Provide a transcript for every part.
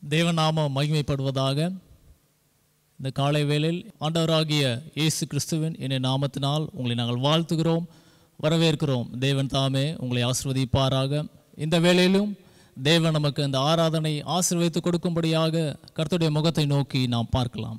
தேவநாமம் மகிமைப்படுவதாக இந்த காலை வேளையில் ஆண்டவராகிய இயேசு கிறிஸ்துவின் இணைய நாமத்தினால் உங்களை நாங்கள் வாழ்த்துகிறோம் வரவேற்கிறோம் தேவன் தாமே உங்களை ஆசிர்வதிப்பாராக இந்த வேளையிலும் தேவன் நமக்கு இந்த ஆராதனை ஆசீர்வதித்து கொடுக்கும்படியாக கர்த்தருடைய முகத்தை நோக்கி நாம் பார்க்கலாம்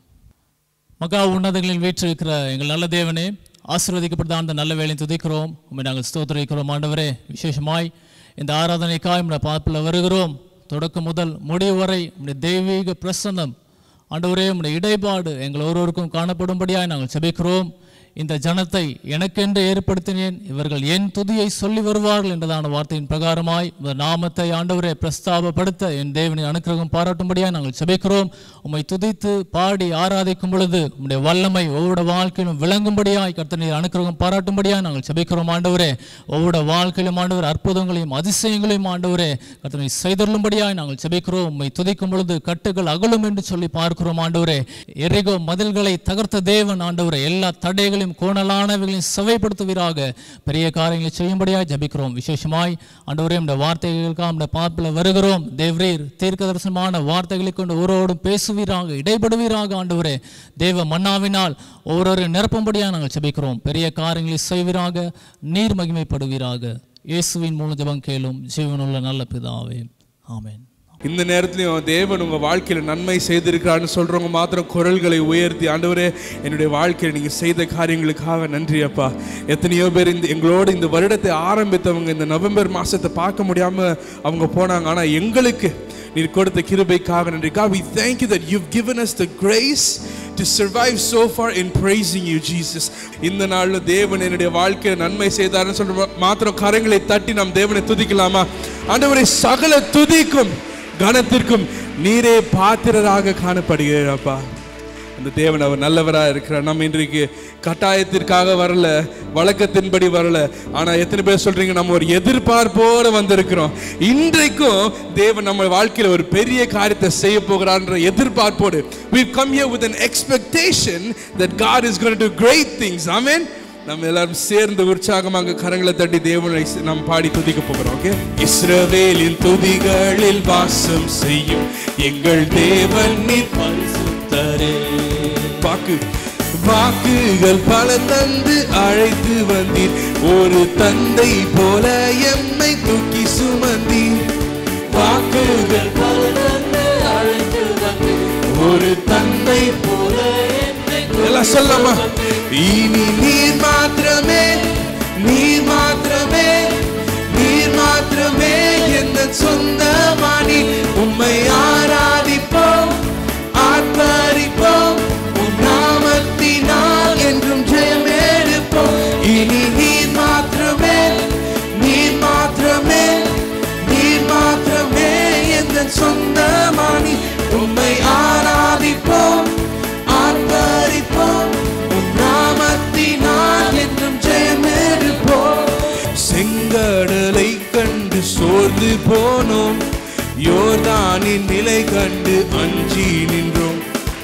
மகா உன்னதங்களில் வீற்றிருக்கிற எங்கள் நல்ல தேவனே ஆசீர்வதிக்கப்பட்ட அந்த நல்ல வேலையை துதிக்கிறோம் உண்மை நாங்கள் ஸ்தோத்திரிக்கிறோம் ஆண்டவரே விசேஷமாய் இந்த ஆராதனைக்காய் உடைய பார்ப்பில் வருகிறோம் தொடக்கம் முதல் முடிவு வரை உடைய தெய்வீக பிரசன்னம் ஆண்டவரே உடைய இடைப்பாடு எங்கள் ஒருவருக்கும் காணப்படும்படியாய் நாங்கள் செபிக்கிறோம் இந்த ஜனத்தை எனக்கென்று ஏற்படுத்தினேன் இவர்கள் என் துதியை சொல்லி வருவார்கள் என்றதான வார்த்தையின் பிரகாரமாய் இந்த நாமத்தை ஆண்டவரே பிரஸ்தாபப்படுத்த என் தேவனை அனுக்கிரகம் பாராட்டும்படியாய் நாங்கள் செபிக்கிறோம் உம்மை துதித்து பாடி ஆராதிக்கும் பொழுது உம்முடைய வல்லமை ஒவ்வொரு வாழ்க்கையிலும் விளங்கும்படியாய் கர்த்தனை அனுக்கிரகம் பாராட்டும்படியாய் நாங்கள் செபிக்கிறோம் ஆண்டவரே ஒவ்வொரு வாழ்க்கையிலும் ஆண்டவர் அற்புதங்களையும் அதிசயங்களையும் ஆண்டவரே கர்த்தனை செய்தருளும்படியாய் நாங்கள் செபிக்கிறோம் உம்மை துதிக்கும் பொழுது கட்டுகள் அகலும் என்று சொல்லி பார்க்கிறோம் ஆண்டவரே எரிகோ மதில்களை தகர்த்த தேவன் ஆண்டவரே எல்லா தடைகளையும் கோணலானவைகளையும் சுவைப்படுத்துவீராக பெரிய காரியங்களை செய்யும்படியாய் ஜபிக்கிறோம் விசேஷமாய் ஆண்டவரே இந்த வார்த்தைகளுக்காக இந்த பார்ப்பில் வருகிறோம் தேவரீர் தீர்க்க தரிசனமான வார்த்தைகளை கொண்டு ஒருவரோடும் பேசுவீராக இடைபடுவீராக ஆண்டவரே தேவ மன்னாவினால் ஒவ்வொரு நிரப்பும்படியாக நாங்கள் ஜபிக்கிறோம் பெரிய காரியங்களை செய்வீராக நீர் மகிமைப்படுவீராக இயேசுவின் மூலம் ஜெபம் கேளும் ஜீவனுள்ள நல்ல பிதாவே ஆமென் இந்த நேரத்திலையும் தேவன் உங்க வாழ்க்கையில நன்மை செய்திருக்கிறான்னு சொல்றவங்க மாத்திரம் குரல்களை உயர்த்தி ஆண்டவரே என்னுடைய வாழ்க்கையில் நீங்க செய்த காரியங்களுக்காக நன்றி அப்பா எத்தனையோ பேர் இந்த எங்களோட இந்த வருடத்தை ஆரம்பித்தவங்க இந்த நவம்பர் மாசத்தை பார்க்க முடியாம அவங்க போனாங்க ஆனா எங்களுக்கு நீர் கொடுத்த கிருபைக்காக நன்றி God we thank you that you've given us the grace to survive so far in praising you Jesus இந்த நாள்ல தேவன் என்னுடைய வாழ்க்கையில நன்மை செய்தார்னு சொல்ற மாத்திரம் கரங்களை தட்டி நாம் தேவனை துதிக்கலாமா ஆண்டவரை சகல துதிக்கும் கனத்திற்கும் நீரே பாத்திரராக காணப்படுகிறப்பா அந்த தேவன் அவர் நல்லவராக இருக்கிறார் நம்ம இன்றைக்கு கட்டாயத்திற்காக வரல வழக்கத்தின்படி வரல ஆனா எத்தனை பேர் சொல்றீங்க நம்ம ஒரு எதிர்பார்ப்போட வந்திருக்கிறோம் இன்றைக்கும் தேவன் நம்ம வாழ்க்கையில ஒரு பெரிய காரியத்தை செய்ய போகிறார்ன்ற எதிர்பார்ப்போடு we come here with an expectation that God is going to do great things amen நம்ம எல்லாரும் சேர்ந்து உற்சாகமாக கரங்களை தட்டி தேவனை நாம் பாடி துதிக்க போகிறோம் ஓகே இஸ்ரவேலின் துதிகளில் வாசம் செய்யும் எங்கள் தேவன் நீர் பரிசுத்தரே வாக்கு வாக்குகள் பல தந்து அழைத்து வந்தீர் ஒரு தந்தை போல எம்மை தூக்கி சுமந்தீர் வாக்குகள் பல தந்து அழைத்து வந்தீர் ஒரு தந்தை போல எல்லாம் சொல்லலாமா இனி நீர் மாத்திரமே நீர் மாத்திரமே நீர் மாத்திரமே எந்த சொந்தமானி உம்மை ஆராதிப்போம் ஆர்ப்பரிப்போம் உன் நாமத்தினால் என்றும் ஜெயமெடுப்போம் இனி நீர் மாத்திரமே நீர் மாத்திரமே நீர் மாத்திரமே எந்த சொந்தமானி உம்மை ஆராதிப்போம் ஆர்ப்பரிப்போம் உன் நாமத்தினால் என்றும் ஜெயமெடுப்போம் செங்கடலை கண்டு சோர்ந்து போனோம் யோர்தானின் நிலை கண்டு அஞ்சி நின்றோம்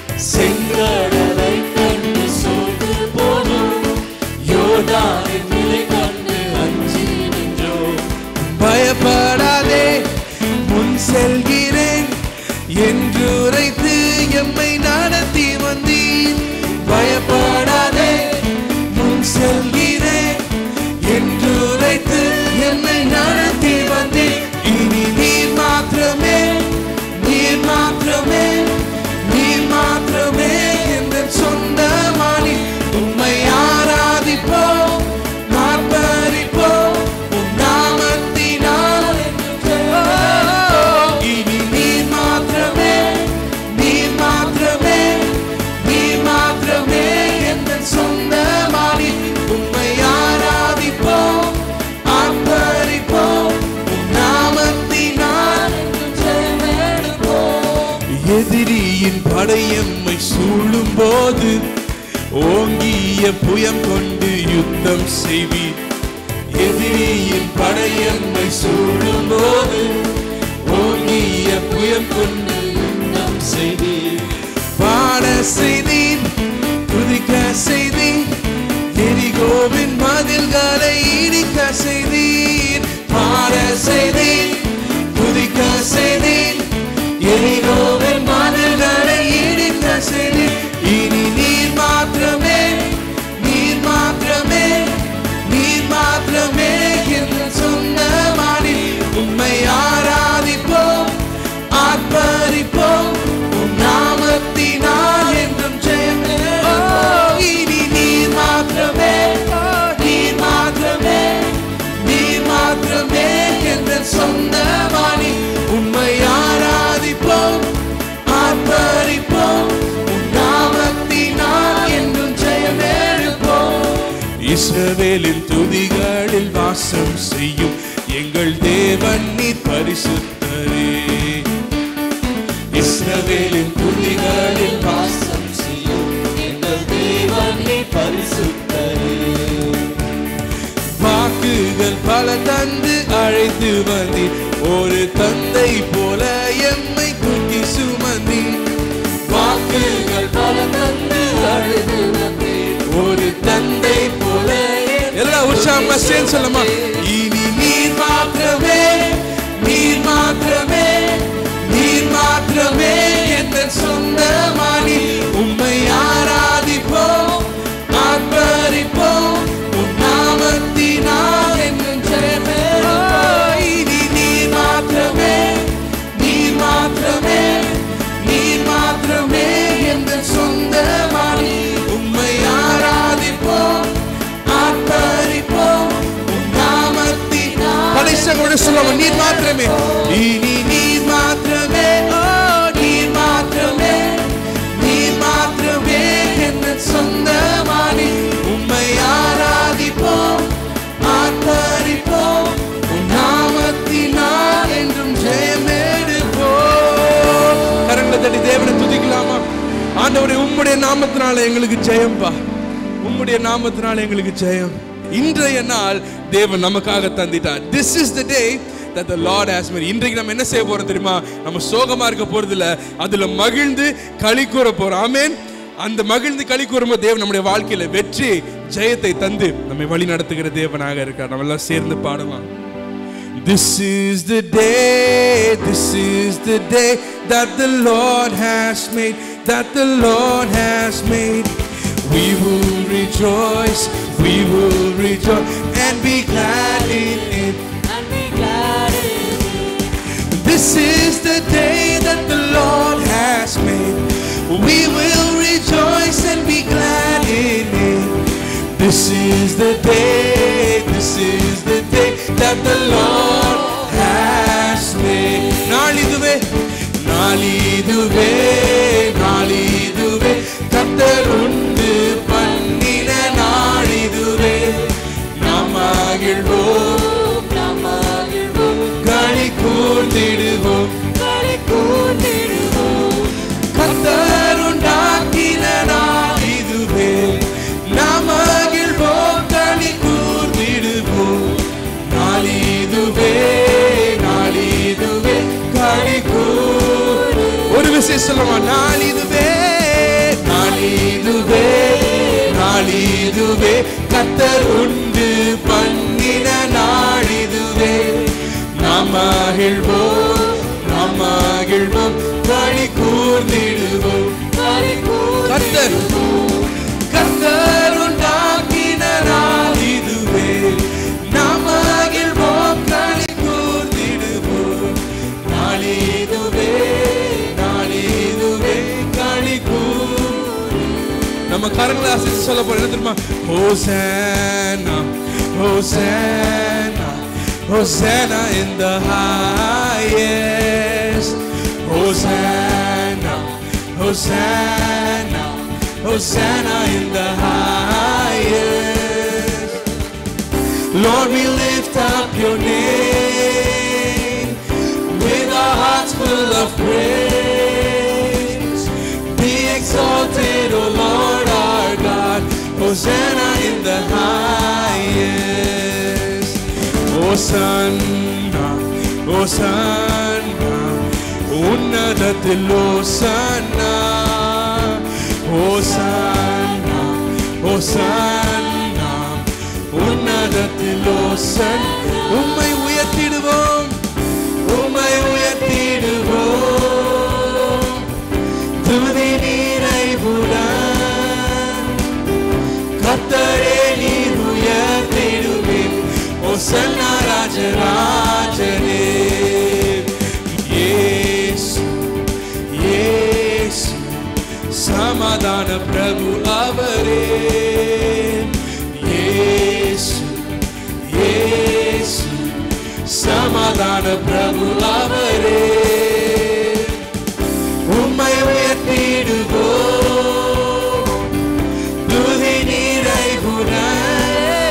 செங்கடலை கண்டு சோர்ந்து போனோம் யோர்தானின் நிலை கண்டு அஞ்சி நின்றோம் பயப்படாதே முன் செல்கிறேன் என்று உரைத்து எம்மை நடத்தி வந்தீர் பயப்படாதே முன் செல்கிறேன் என்று உரைத்து எம்மை நடத்தி வந்தீர் இனி நீர் மாத்திரமே நீர் மாத்திரமே நீர் மாத்திரமே என்ற சொந்தமானி உம்மை ஆராதிப்போம் ஆர்ப்பரிப்போம் உன் நாமத்தினால் இனி நீர் மாத்திரமே நீர் மாத்திரமே நீர் மாத்திரமே என்ற சொந்தமானி உம்மை ஆராதிப்போம் ஆர்ப்பரிப்போம் உன் நாமத்தினால் எதிரியின் படையம்மை சூழும் போது ஓங்கிய புயம் கொண்டு யுத்தம் செய்வீர் எதிரியின் படையம்மை சூழும் போது ஓங்கிய புயம் கொண்டு யுத்தம் செய்தீர் பாட செய்தீர் துதிக்க செய்தீர் எரிகோவின் மதில்களை இடிக்க செய்தீர் பாட செய்தீர் துதிக்க செய்தீர் எரிகோவின் மதில்களை இடித்த செய்தி இனி நீர் மாத்திரமே நீர் மாத்திரமே நீர் மாத்திரமே என்று சொன்னமானி உம்மை ஆராதிப்போம் ஆர்ப்பரிப்போம் உம் நாமத்தினால் என்றும் ஜெயம் ஓ, இனி நீர் மாத்திரமே நீர் மாத்திரமே நீர் மாத்திரமே என்று சொந்தமானி உம்மை ஆராதிப்போம் ஆர்ப்பரிப்போம் உம் நாமத்தினால் என்றும் ஜெயம் எடுப்போம் இஸ்ரவேலின் துதிகளில் வாசம் செய்யும் எங்கள் தேவன் நீர் பரிசுத்தரே இஸ்ரவேலின் துதிகளில் வாசம் செய்யும் எங்கள் தேவன் நீ பரிசுத்தரே வாக்குகள் பல தந்து அழைத்து வந்தீர் ஒரு தந்தை போல எம்மை தூக்கி சுமந்தி வாக்குகள் பல தந்து அழுது வந்தேன் ஒரு தந்தை போல எல்லா உற்சாகமா சேர்ந்து சொல்லுமா இனி நீர் மாத்திரமே நீர் மாத்திரமே நீர் மாத்திரமே என்ற சொந்தமானி உம்மை ஆராதிப்போம் ஆர்ப்பரிப்போம் உம் நாமத்தினால் என்னும் ஜெயமே இனி நீர் மாத்திரமே நீர் மாத்திரமே நீர் மாத்திரமே என்ற சொந்தமானி உம்மை ஆராதிப்போம் ஆர்ப்பரிப்போம் உம் நாமத்தினால் படைச்சவங்களோட சொல்லுவாங்க நீர் மாத்திரமே இனி நீர் மாத்திரமே ஓ நீர் மாத்திரமே நீர் மாத்திரமே என்ற சொந்தமானி உம்மை ஆராதிப்போம் ஆர்ப்பரிப்போம் உம் நாமத்தினால் என்றும் ஜெயமெடுப்போம் கரங்களை தட்டி தேவனை துதிக்கலாமா ஆண்டவரே உம்முடைய நாமத்தினால எங்களுக்கு ஜெயம்பா உம்முடைய நாமத்தினால எங்களுக்கு ஜெயம் இன்றைய நாள் தேவன் நமக்காக தந்திட்டார் this is the day that the Lord has made இன்றைக்கு நம்ம என்ன செய்ய போறோம் தெரியுமா நம்ம சோகமா இருக்க போறது இல்ல அதுல மகிழ்ந்து களி கூற போறோம் ஆமென் அந்த மகிழ்ந்து களி கூறும்போது தேவன் நம்முடைய வாழ்க்கையில வெற்றி ஜெயத்தை தந்து நம்மை வழி நடத்துகிற தேவனாக இருக்கார் நம்ம எல்லாம் சேர்ந்து பாடுவோம் This is the day, this is the day that the Lord has made, that the Lord has made. We will rejoice, we will rejoice and be glad in it. and be glad in it. This is the day that the Lord has made. We will rejoice and be glad in it. This is the day, this is the day that the Lord has made. நாளிதுவே நாளிதுவே நாளிதுவே கத்தர் உண்டு பண்ணின நாளிதுவே நாம் மகிழ்வோம் நாம் மகிழ்வோம், களி கூர்ந்திடுவோம் களி கூர்ந்திடுவோம். கத்தர் உண்டாக்கின நாள் இதுவே நாம் மகிழ்வோம் களி கூர்ந்திடுவோம் நாள் இதுவே நாள் இதுவே களி கூர் ஒரு விஷயம் சொல்லுமா நாள் இதுவே நாள் இதுவே நாள் இதுவே கத்தர் உண்டு பண்ணின நாள் இதுவே நாம் மகிழ்வோம் நாம் மகிழ்வோம் களி கூர்ந்திடுவோம் களி கர்த்தர் கர்த்தர் உண்டாக்கின நாள் இதுவே நாம் மகிழ்வோம் களி கூர்ந்திடுவோம் நாள் இதுவே நாள் இதுவே களி கூர் நம்ம கரங்களை அசைச்சு சொல்ல போறோம் என்ன தெரியுமா ஹோசேனா ஹோசேனா ஹோசேனா in the highest ஹோசேனா ஹோசேனா ஹோசேனா in the highest Lord we lift up your name with our hearts full of praise be exalted, O Lord our God. Hosanna in the highest. Hosanna, Hosanna, உன்னதத்தில் Hosanna. Hosanna, Hosanna, உன்னதத்தில் Hosanna. உம்மை உயர்த்திடுவோம் உம்மை உயர்த்திடுவோம் ஓசன்னா ராஜராஜனே இயேசு இயேசு சமாதான பிரபு அவரே இயேசு இயேசு சமாதான பிரபு அவரே உம்மை உயர்த்திடுவோ துதி நிறைவுடனே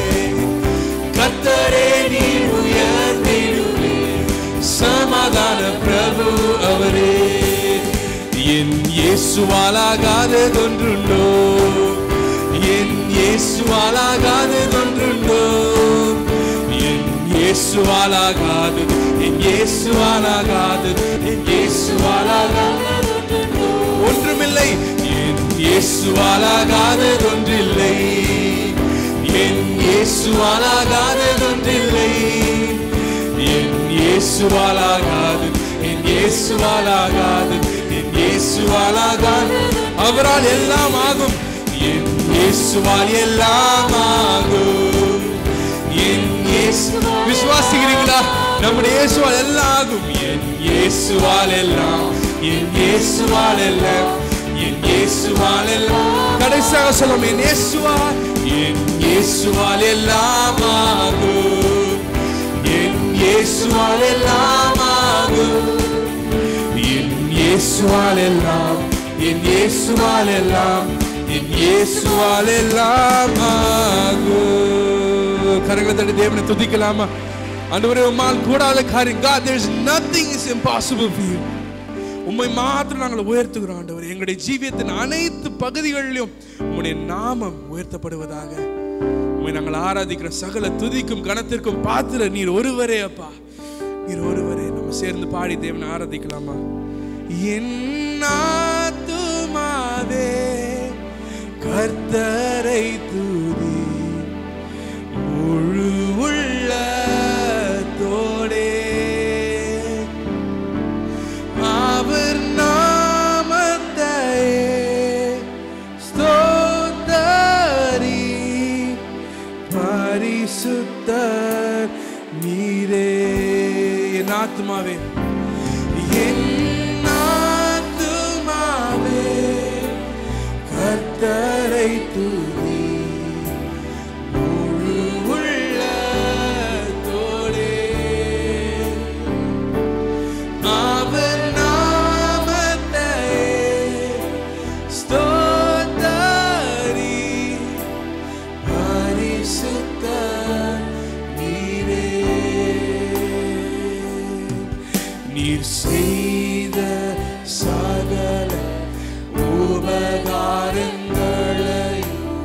கத்தரே நீ உயர்ந்திடுவே சமாதான பிரபு அவரே என் இயேசுவாலாகாததொன்றுண்டோ என் இயேசுவாலாகாததொன்றுண்டோ என் இயேசுவாலாகாது என் இயேசுவாலாகாது என் இயேசுவாலாகாது ஒன்றுமில்லை என் இயேசுவாலாகாததொன்றில்லை என் இயேசுவாலாகாததொன்றில்லை என் இயேசுவாலாகாது என் இயேசுவாலாகாது என் இயேசுவாலாகாது அவரால் எல்லாம் ஆகும் என் இயேசுவால் எல்லாம் ஆகும் என் இயேசு விசுவாசிக்கிறீங்களா நம்முடைய இயேசுவால் எல்லாம் ஆகும் என் இயேசுவால் எல்லாம் என் இயேசுவால் எல்லாம் என் இயேசுவால் எல்லாம் கடைசியாக சொல்லும் என் இயேசுவால் என் இயேசுவால் எல்லாம் ஆகும் என் இயேசுவால் எல்லாம் ஆகும் என் இயேசுவால் எல்லாம் என் இயேசுவால் எல்லாம் என் இயேசுவால் எல்லாம் ஆகும் கரங்களை தட்டி தேவனை துதிக்கலாமா ஆண்டவரே உம்மால் கூடாத காரியம் God there is nothing is impossible for you உம்மை மாத்திரம் நாங்கள் உயர்த்துகிறோம் ஆண்டவர் எங்களுடைய ஜீவியத்தின் அனைத்து பகுதிகளிலும் உம்முடைய நாமம் உயர்த்தப்படுவதாக உம்மை நாங்கள் ஆராதிக்கிற சகல துதிக்கும் கணத்திற்கும் பாத்திர நீர் ஒருவரே அப்பா நீர் ஒருவரே நம்ம சேர்ந்து பாடி தேவனை ஆராதிக்கலாமா என் ஆத்துமாவே கர்த்தரை துதி முழு உள்ளத்தோடே அவர் நாமத்தையே ஸ்தோத்தரி பரிசுத்தர் நீரே என் ஆத்துமாவே என் ஆத்துமாவே கர்த்தரை துதி முழு உள்ளத்தோடே அவர் நாமத்தையே ஸ்தோத்தரி பரிசுத்த நீரே நீர் செய்த சகல உபகாரங்களை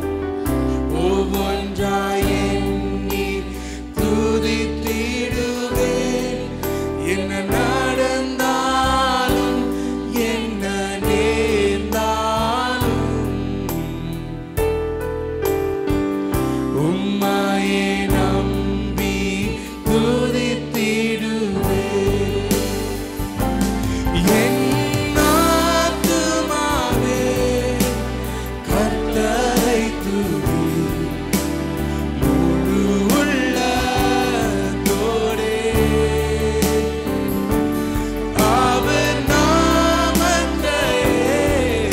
ஒவ்வொன்றாய் எண்ணி துதித்திடுவேன் என்ன நடந்தாலும் என்ன நேர்ந்தாலும் உம்மையே நம்பி துதித்திடுவேன் என் ஆத்துமாவே கர்த்தரை துதி முழு உள்ளத்தோடே அவர் நாமத்தையே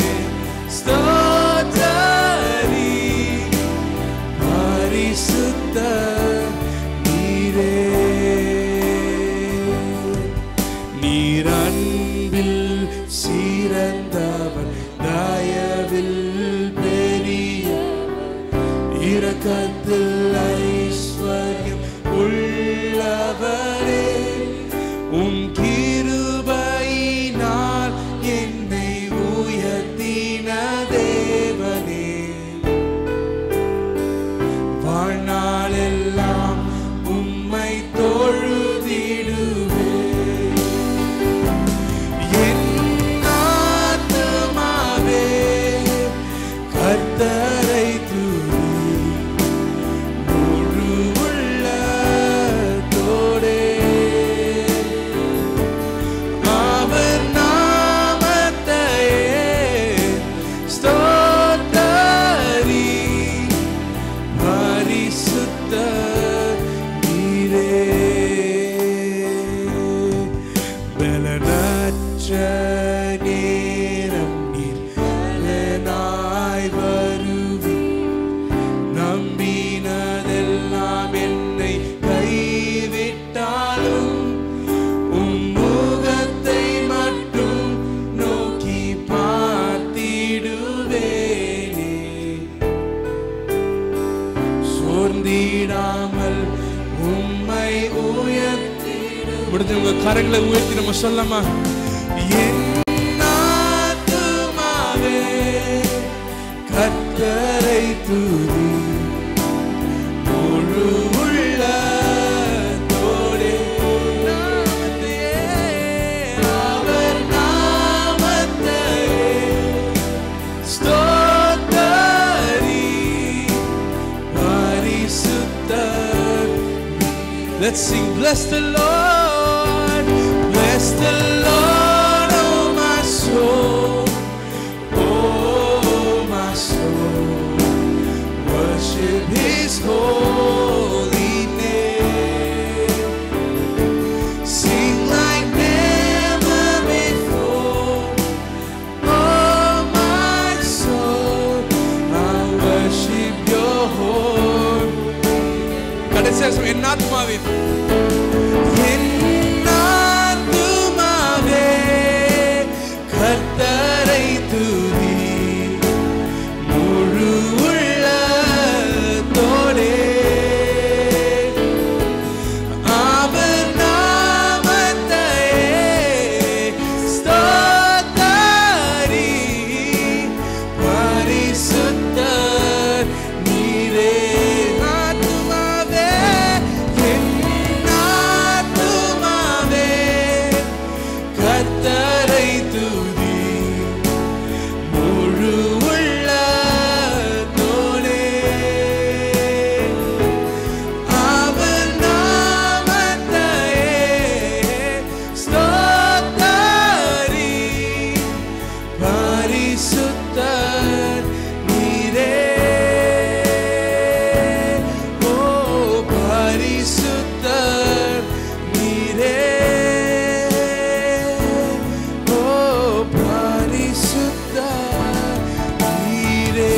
ஸ்தோத்தரி பரிசுத்த நீரே நீர் அன்பில் சீரந்தவர் தயவில் பெரிய இரக்கத்தில் ஐஸ்வர்யம் உள்ளவரே உம் கிருபையினால் என்னை உயர்த்தின தேவனே வாழ்நாளெல்லாம் உம்மை தொழுதிடுவே என் ஆத்துமாவே நேரம் நீர் பலனாய் வருவீர் நம்பினதெல்லாம் என்னை கைவிட்டாலும் உம் முகத்தை மட்டும் நோக்கி பார்த்திடுவேனே சோர்ந்திடாமல் உம்மை உயர்த்திடு முடிஞ்ச உங்க கரங்களை உயர்த்தி நம்ம சொல்லமா என் ஆத்துமாவே கர்த்தரை துதி முழு உள்ளத்தோடே நாமத்தையே, அவர் நாமத்தையே ஸ்தோத்தரி பரிசுத்தர் Let's sing, bless the Lord, bless the Lord, oh my soul, oh my soul, worship His holy name. Sing like never before, oh my soul, I worship Your holy கடைசியா சொல்லுங்க, என் ஆத்மாவே என் ஆத்துமாவே கர்த்தரை துதி முழு உள்ளத்தோடே அவர் நாமத்தையே ஸ்தோத்தரி பரிசுத்தர் நீரே ஆத்துமாவே என் ஆத்துமாவே கர்த்தரை துதி முழு உள்ளத்தோடே அவர் நாமத்தையே ஸ்தோத்தரி பரிசுத்தர் நீரே ஓ பரிசுத்தர் நீரே ஓ பரிசுத்தர் நீரே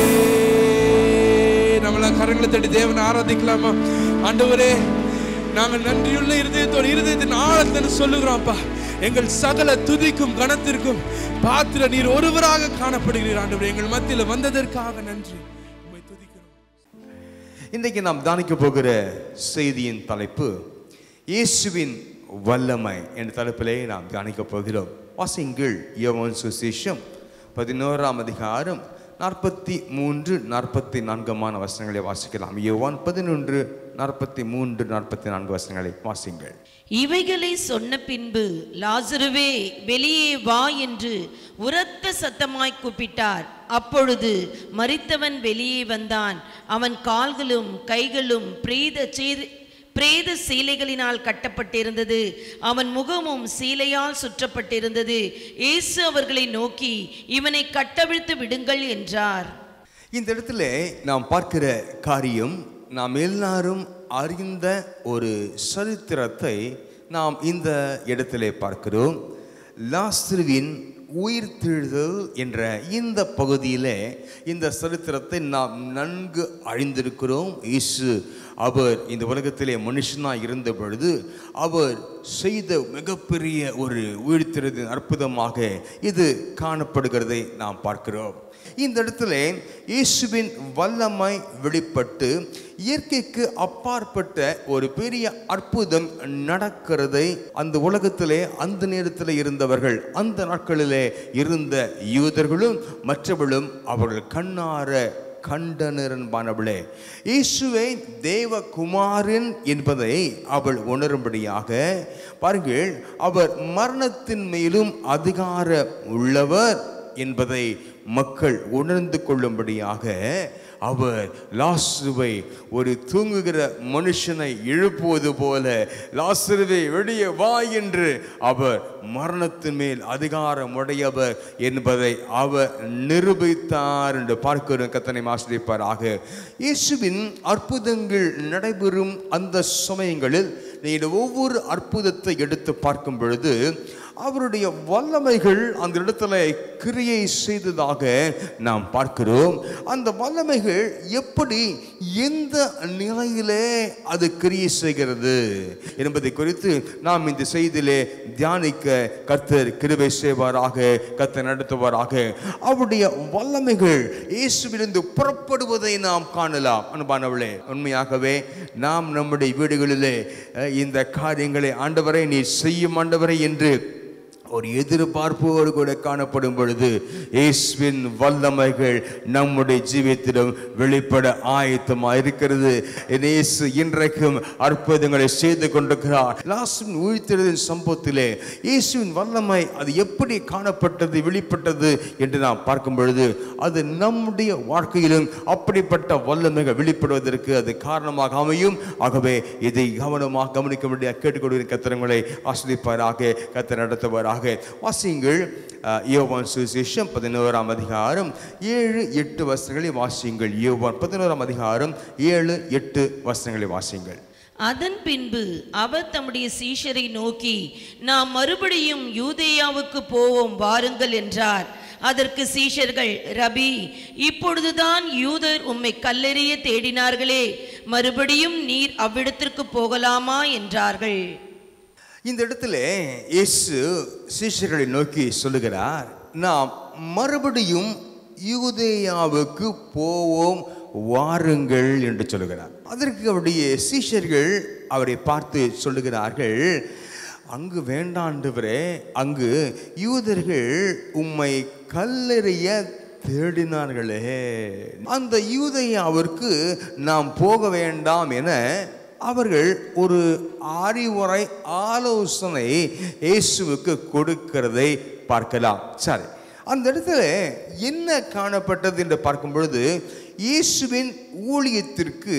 நம்மள கரங்களை தட்டி தேவனை ஆராதிக்கலாமா ஆண்டவரே நாங்கள் நன்றியுள்ள இருதயத்தோடு இருதயத்தின் ஆழத்தில் சொல்லுகிறோம்ப்பா எங்கள் சகல துதிக்கும் கணத்திற்கும் பாத்திர நீர் ஒருவராக காணப்படுகிறீர் ஆண்டவரே எங்கள் மத்தியில் வந்ததற்காக நன்றி உம்மை துதிக்கிறோம் இன்றைக்கு நாம் தானிக்க போகிற செய்தியின் தலைப்பு இயேசுவின் வல்லமை என்ற தலைப்பிலே நாம் தியானிக்க போகிறோம் வாசிங்கள் யோவான் சுசேஷம் பதினோராம் அதிகாரம் நாற்பத்தி மூன்று நாற்பத்தி நான்குமான வசனங்களை வாசிக்கலாம் யோவான் பதினொன்று நாற்பத்தி மூன்று நாற்பத்தி நான்கு வசனங்களை வாசிங்கள் இவைகளை சொன்ன பின்பு லாசருவே வெளியே வா என்று உரத்த சத்தமாய் கூப்பிட்டார் அப்பொழுது மரித்தவன் வெளியே வந்தான் அவன் கால்களும் கைகளும் பிரேத சீ- பிரேத சீலைகளினால் கட்டப்பட்டிருந்தது அவன் முகமும் சீலையால் சுற்றப்பட்டிருந்தது இயேசு அவர்களை நோக்கி இவனை கட்டவிழ்த்து விடுங்கள் என்றார் இந்த இடத்துல நாம் பார்க்கிற காரியம் நாம் எல்லாரும் அறிந்த ஒரு சரித்திரத்தை நாம் இந்த இடத்திலே பார்க்கிறோம் லாஸ்ருவின் உயிர்த்தெழுதல் என்ற இந்த பகுதியிலே இந்த சரித்திரத்தை நாம் நன்கு அறிந்திருக்கிறோம் இயேசு அவர் இந்த உலகத்திலே மனுஷனாய் இருந்த பொழுது அவர் செய்த மிகப்பெரிய ஒரு உயிர்த்தெழுதல் அற்புதமாக இது காணப்படுகிறதை நாம் பார்க்கிறோம் இந்த இடத்துல இயேசுவின் வல்லமை வெளிப்பட்டு இயற்கைக்கு அப்பாற்பட்ட ஒரு பெரிய அற்புதம் நடக்கிறதை அந்த உலகத்திலே அந்த நேரத்தில் இருந்தவர்கள் அந்த நாட்களிலே இருந்த யூதர்களும் மற்றவர்களும் அவர்கள் கண்ணார கண்டனர் என்பானவளே இயேசுவை தேவகுமாரன் என்பதை அவள் உணரும்படியாக பாருங்கள் அவர் மரணத்தின் மேலும் அதிகார உள்ளவர் என்பதை மக்கள் உணர்ந்து கொள்ளும்படியாக அவர் லாசுவை ஒரு தூங்குகிற மனுஷனை எழுப்புவது போல லாசுருவை வெளியே வா என்று அவர் மரணத்தின் மேல் அதிகாரம் உடையவர் என்பதை அவர் நிரூபித்தார் என்று பார்க்கிறோம் கத்தனை ஆசிரியப்பாராக இயேசுவின் அற்புதங்கள் நடைபெறும் அந்த சமயங்களில் நீங்கள் ஒவ்வொரு அற்புதத்தை எடுத்து பார்க்கும் பொழுது அவருடைய வல்லமைகள் அந்த இடத்துல கிரியை செய்ததாக நாம் பார்க்கிறோம் அந்த வல்லமைகள் எப்படி எந்த நிலையிலே அது கிரியை செய்கிறது என்பதை குறித்து நாம் இந்த செய்தியிலே தியானிக்க கர்த்தர் கிருபை செய்வாராக கர்த்தர் நடத்துவாராக அவருடைய வல்லமைகள் இயேசுவிலிருந்து புறப்படுவதை நாம் காணலாம் அன்பானவளே உண்மையாகவே நாம் நம்முடைய வீடுகளிலே அஹ், இந்த காரியங்களை ஆண்டவரை நீ செய்யும் ஆண்டவரை என்று ஒரு எதிர்பார்ப்போடு கூட காணப்படும் பொழுது இயேசுவின் வல்லமைகள் நம்முடைய ஜீவியத்திலும் வெளிப்பட ஆயத்தமாக இருக்கிறது என் இயேசு இன்றைக்கும் அற்புதங்களை செய்து கொண்டிருக்கிறார் லாஸ்டின் உயிர்த்தெழுதின் சம்பவத்திலே இயேசுவின் வல்லமை அது எப்படி காணப்பட்டது வெளிப்பட்டது என்று நாம் பார்க்கும் பொழுது அது நம்முடைய வாழ்க்கையிலும் அப்படிப்பட்ட வல்லமைகள் வெளிப்படுவதற்கு அது காரணமாக அமையும் ஆகவே இதை கவனமாக கவனிக்க வேண்டிய கேட்டுக்கொள்கிற கத்திரங்களை ஆஸ்வதிப்பாராக கத்தர் நடத்துவாராக வாசியுங்கள் அஹ், யோவான் சுவிசேஷம் பதினோராம் அதிகாரம் ஏழு எட்டு வசனங்களை வாசியுங்கள் யோவான் பதினோராம் அதிகாரம் ஏழு எட்டு வசனங்களை வாசியுங்கள் அதன் பின்பு அவர் தம்முடைய சீஷரை நோக்கி நாம் மறுபடியும் யூதேயாவுக்கு போவோம் வாருங்கள் என்றார் அதற்கு சீஷர்கள் ரபி இப்பொழுதுதான் யூதர் உம்மை கல்லெறிய தேடினார்களே மறுபடியும் நீர் அவ்விடத்திற்கு போகலாமா என்றார்கள் இந்த இடத்துல இயேசு சீஷர்களை நோக்கி சொல்லுகிறார் நாம் மறுபடியும் யூதேயாவுக்கு போவோம் வாருங்கள் என்று சொல்லுகிறார் அதற்கு அவருடைய சீஷர்கள் அவரை பார்த்து சொல்லுகிறார்கள் அங்கு வேண்டாண்டவரே அங்கு யூதர்கள் உம்மை கல்லெறிய தேடினார்களே அந்த யூதேயாவிற்கு நாம் போக வேண்டாம் என அவர்கள் ஒரு அறிவுரை ஆலோசனை இயேசுவுக்கு கொடுக்கிறதை பார்க்கலாம் சரி அந்த இடத்துல என்ன காணப்பட்டது என்று பார்க்கும் பொழுது இயேசுவின் ஊழியத்திற்கு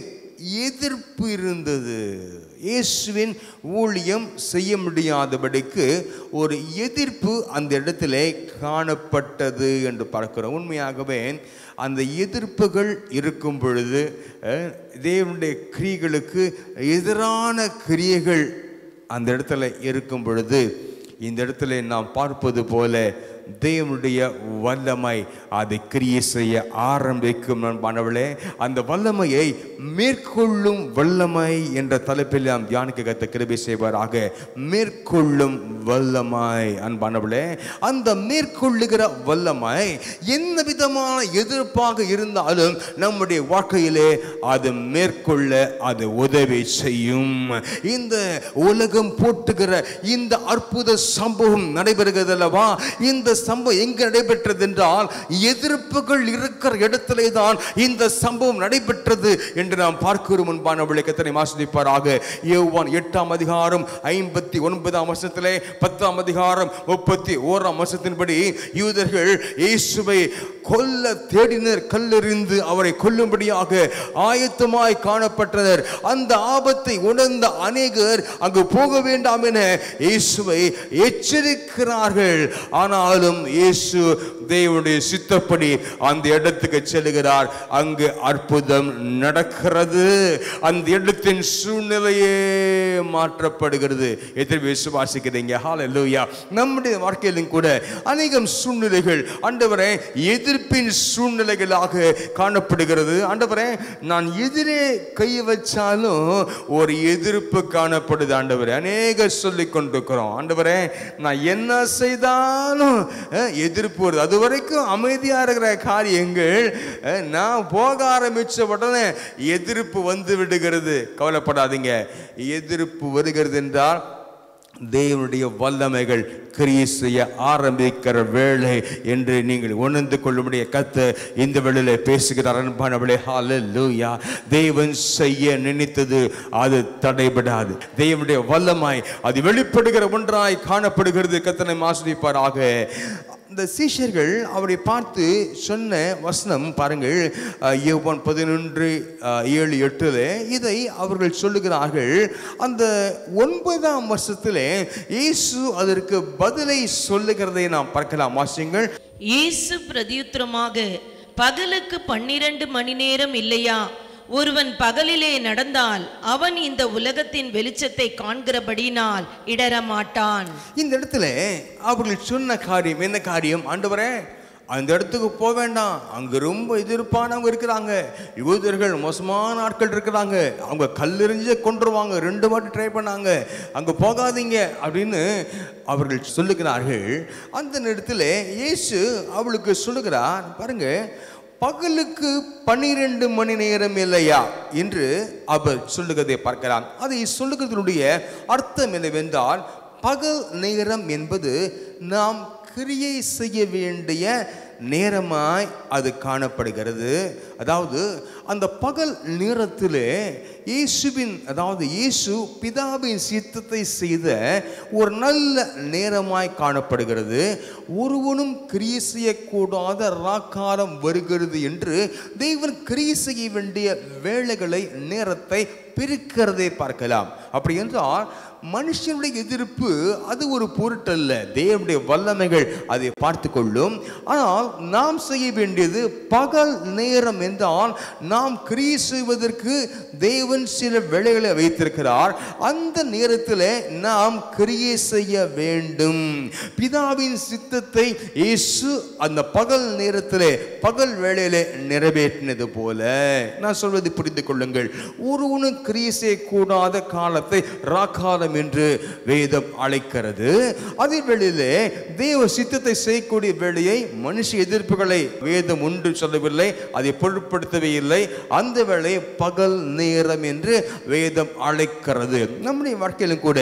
எதிர்ப்பு இருந்தது இயேசுவின் ஊழியம் செய்ய முடியாதபடிக்கு ஒரு எதிர்ப்பு அந்த இடத்திலே காணப்பட்டது என்று பார்க்கிறோம் உண்மையாகவே அந்த எதிர்ப்புகள் இருக்கும் பொழுது அஹ், தேவனுடைய கிரியைகளுக்கு எதிரான கிரியைகள் அந்த இடத்துல இருக்கும் பொழுது இந்த இடத்துல நாம் பார்ப்பது போல தேவனுடைய வல்லமை அதை கிரியை செய்ய ஆரம்பிக்கும் நண்பானவளே அந்த வல்லமையை மேற்கொள்ளும் வல்லமை என்ற தலைப்பில் நாம் தியானிக்க கத்த கிருபை செய்வாராக மேற்கொள்ளும் வல்லமை அன்பானவளே அந்த மேற்கொள்ளுகிற வல்லமை என்ன விதமான எதிர்ப்பாக இருந்தாலும் நம்முடைய வாழ்க்கையிலே அது மேற்கொள்ள அது உதவி செய்யும் இந்த உலகம் போட்டுகிற இந்த அற்புத சம்பவம் நடைபெறுகிறது அல்லவா இந்த சம்பவம் எங்கு நடைபெற்றது என்றால் எதிர்ப்புகள் இருக்கிற இடத்திலே தான் இந்த சம்பவம் நடைபெற்றது என்று நாம் பார்க்கிறோம் முன்பான கத்தனை ஆஸ்வதிப்பாராக யோவான் எட்டாம் அதிகாரம் ஐம்பத்தி ஒன்பதாம் வருஷத்திலே பத்தாம் அதிகாரம் முப்பத்தி ஓராம் வருஷத்தின்படி யூதர்கள் இயேசுவை கொல்ல தேடினர் கல்லெறிந்து அவரை கொல்லும்படியாக ஆயத்தமாய் காணப்பட்டனர் அந்த ஆபத்தை உணர்ந்த அநேகர் அங்கு போக வேண்டாம் என இயேசுவை எச்சரிக்கிறார்கள் ஆனாலும் இயேசு தேவனுடைய சித்தப்படி அந்த இடத்துக்கு செல்கிறார் அங்கு அற்புதம் நடக்கிறது அந்த இடத்தின் சூழ்நிலையே மாற்றப்படுகிறது எத்தனை விசுவாசிக்கிறீங்க ஹalleluya நம்முடைய வாழ்க்கையிலும் கூட அநேகம் சூழ்நிலைகள் ஆண்டவரே எதிர்ப்பின் சூழ்நிலைகளாக காணப்படுகிறது ஆண்டவரே நான் எதிரே கை வச்சாலும் ஒரு எதிர்ப்பு காணப்படுது ஆண்டவரே அநேக சொல்லி கொண்டிருக்கிறோம் ஆண்டவரே நான் என்ன செய்தாலும் அஹ், எதிர்ப்பு வருது அது வரைக்கும் அமைதியா இருக்கிற காரியங்கள் அஹ், நான் போக ஆரம்பிச்ச உடனே எதிர்ப்பு வந்து விடுகிறது கவலைப்படாதீங்க எதிர்ப்பு வருகிறது என்றால் தேவனுடைய வல்லமைகள் கிரியை செய்ய ஆரம்பிக்கிற வேளை என்று நீங்கள் உணர்ந்து கொள்ளும்படிய கத்த இந்த வேளையில பேசுகிறார் அன்பானவளே ஹalleluya தேவன் செய்ய நினைத்தது அது தடைபடாது தேவனுடைய வல்லமை அது வெளிப்படுகிற ஒன்றாய் காணப்படுகிறது கத்தனை ஆசிரிப்பாராக இந்த சீஷர்கள் அவரை பார்த்து சொன்ன வசனம் பாருங்கள் அஹ், யோவான் பதினொன்று அஹ், ஏழு எட்டுல இதை அவர்கள் சொல்லுகிறார்கள் அந்த ஒன்பதாம் வருஷத்திலே இயேசு அதற்கு பதிலை சொல்லுகிறதை நாம் பார்க்கலாம் வாசியுங்கள் இயேசு பிரதியுத்தரமாக பகலுக்கு பன்னிரண்டு மணி நேரம் இல்லையா ஒருவன் பகலிலே நடந்தால் அவன் இந்த உலகத்தின் வெளிச்சத்தை காண்கிறபடினால் இடரமாட்டான் இந்த இடத்துல அவர்கள் சொன்ன காரியம் என்ன காரியம் ஆண்டவரே அந்த இடத்துக்கு போக வேண்டாம் அங்க ரொம்ப எதிர்ப்பானவங்க இருக்கிறாங்க யூதர்கள் மோசமான ஆட்கள் இருக்கிறாங்க அவங்க கல்லெறிஞ்சு கொண்டுருவாங்க ரெண்டு வாட்டி ட்ரை பண்ணாங்க அங்க போகாதீங்க அப்படின்னு அவர்கள் சொல்லுகிறார்கள் அந்த நேரத்தில் இயேசு அவளுக்கு சொல்லுகிறார் பாருங்க பகலுக்கு பன்னிரெண்டு மணி நேரம் இல்லையா என்று அவர் சொல்லுகிறதை பார்க்கலாம் அதை சொல்லுகிறதனுடைய அர்த்தம் என்னவென்றால் பகல் நேரம் என்பது நாம் கிரியை செய்ய வேண்டிய நேரமாய் அது காணப்படுகிறது அதாவது அந்த பகல் நேரத்திலே இயேசுவின் அதாவது இயேசு பிதாவின் சித்தத்தை செய்த ஒரு நல்ல நேரமாய் காணப்படுகிறது ஒருவனும் கிரியை செய்யக்கூடாத ராக்காலம் வருகிறது என்று தேவன் கிரியை செய்ய வேண்டிய வேலைகளை நேரத்தை பிரிக்கிறதை பார்க்கலாம் அப்படி என்றால் மனுஷனுடைய எதிர்ப்பு அது ஒரு பொருட்டல்ல தேவனுடைய வல்லமைகள் அதை பார்த்து கொள்ளும் ஆனால் நாம் செய்ய வேண்டியது பகல் நேரம் என்றால் நாம் கிரியை செய்வதற்கு தேவன் சில வேலைகளை வைத்திருக்கிறார் அந்த நேரத்தில் நாம் கிரியை செய்ய வேண்டும் பிதாவின் சித்தத்தை இயேசு அந்த பகல் நேரத்திலே பகல் வேளையிலே நிறைவேற்றினது போல நான் சொல்வதை புரிந்து கொள்ளுங்கள் ஒருவனும் கிரியை செய்யக்கூடாத காலத்தை ராக்காலம் என்று வேதம் அழைக்கிறது அதே வேளையிலே தேவ சித்தத்தை செய்யக்கூடிய வேலையை மனுஷ எதிர்ப்புகளை வேதம் உண்டு சொல்லவில்லை அதை பொருட்படுத்தவே இல்லை அந்த வேலையை பகல் நேரம் என்று வேதம் அழைக்கிறது நம்முடைய வாழ்க்கையிலும் கூட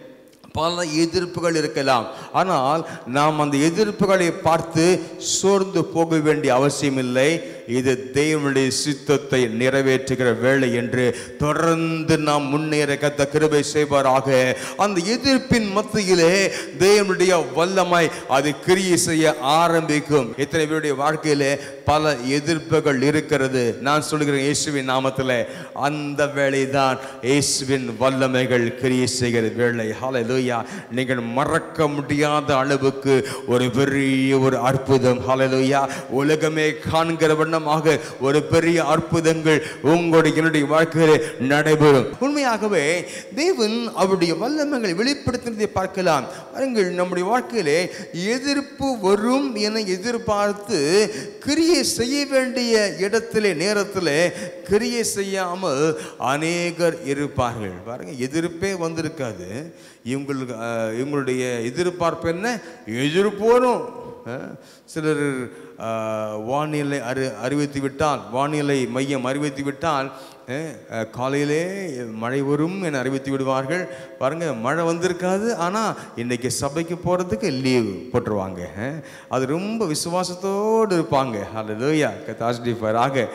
பல எதிர்ப்புகள் இருக்கலாம் ஆனால் நாம் அந்த எதிர்ப்புகளை பார்த்து சோர்ந்து போக வேண்டிய அவசியம் இல்லை இது தேவனுடைய சித்தத்தை நிறைவேற்றுகிற வேலை என்று தொடர்ந்து நாம் முன்னேற கத்த கிருபை செய்வாராக அந்த எதிர்ப்பின் மத்தியிலே தேவனுடைய வல்லமாய் அது கிரியை செய்ய ஆரம்பிக்கும் எத்தனை பேருடைய வாழ்க்கையிலே பல எதிர்ப்புகள் இருக்கிறது நான் சொல்கிறேன் இயேசுவின் நாமத்தில் அந்த வேலைதான் இயேசுவின் வல்லமைகள் கிரியை செய்கிற வேலை ஹalleluya நீங்கள் மறக்க முடியாத அளவுக்கு ஒரு பெரிய ஒரு அற்புதம் ஹalleluya உலகமே காண்கிற வண்ணமாக ஒரு பெரிய அற்புதங்கள் உங்களுடைய என்னுடைய வாழ்க்கையிலே நடைபெறும் உண்மையாகவே தேவன் அவருடைய வல்லமைகளை வெளிப்படுத்தினதை பார்க்கலாம் பாருங்கள் நம்முடைய வாழ்க்கையிலே எதிர்ப்பு வரும் என எதிர்பார்த்து கிரியை செய்ய வேண்டிய இடத்திலே நேரத்திலே கிரியை செய்யாமல் அநேகர் இருப்பார்கள் பாருங்க எதிர்ப்பே வந்திருக்காது இவங்களுக்கு அஹ், இவங்களுடைய எதிர்பார்ப்பு என்ன எதிர்ப்பு வரும் அஹ், சிலர் அஹ், வானிலை அறி அறிவித்து விட்டால் வானிலை மையம் அறிவித்து விட்டால் அஹ், அஹ், காலையிலே மழை வரும் என அறிவித்து விடுவார்கள் பாருங்க மழை வந்திருக்காது ஆனால் இன்னைக்கு சபைக்கு போகிறதுக்கு லீவ் போட்டுருவாங்க அஹ், அது ரொம்ப விசுவாசத்தோடு இருப்பாங்க அல்ல லோயா கத்தாஸ்டிஃபராக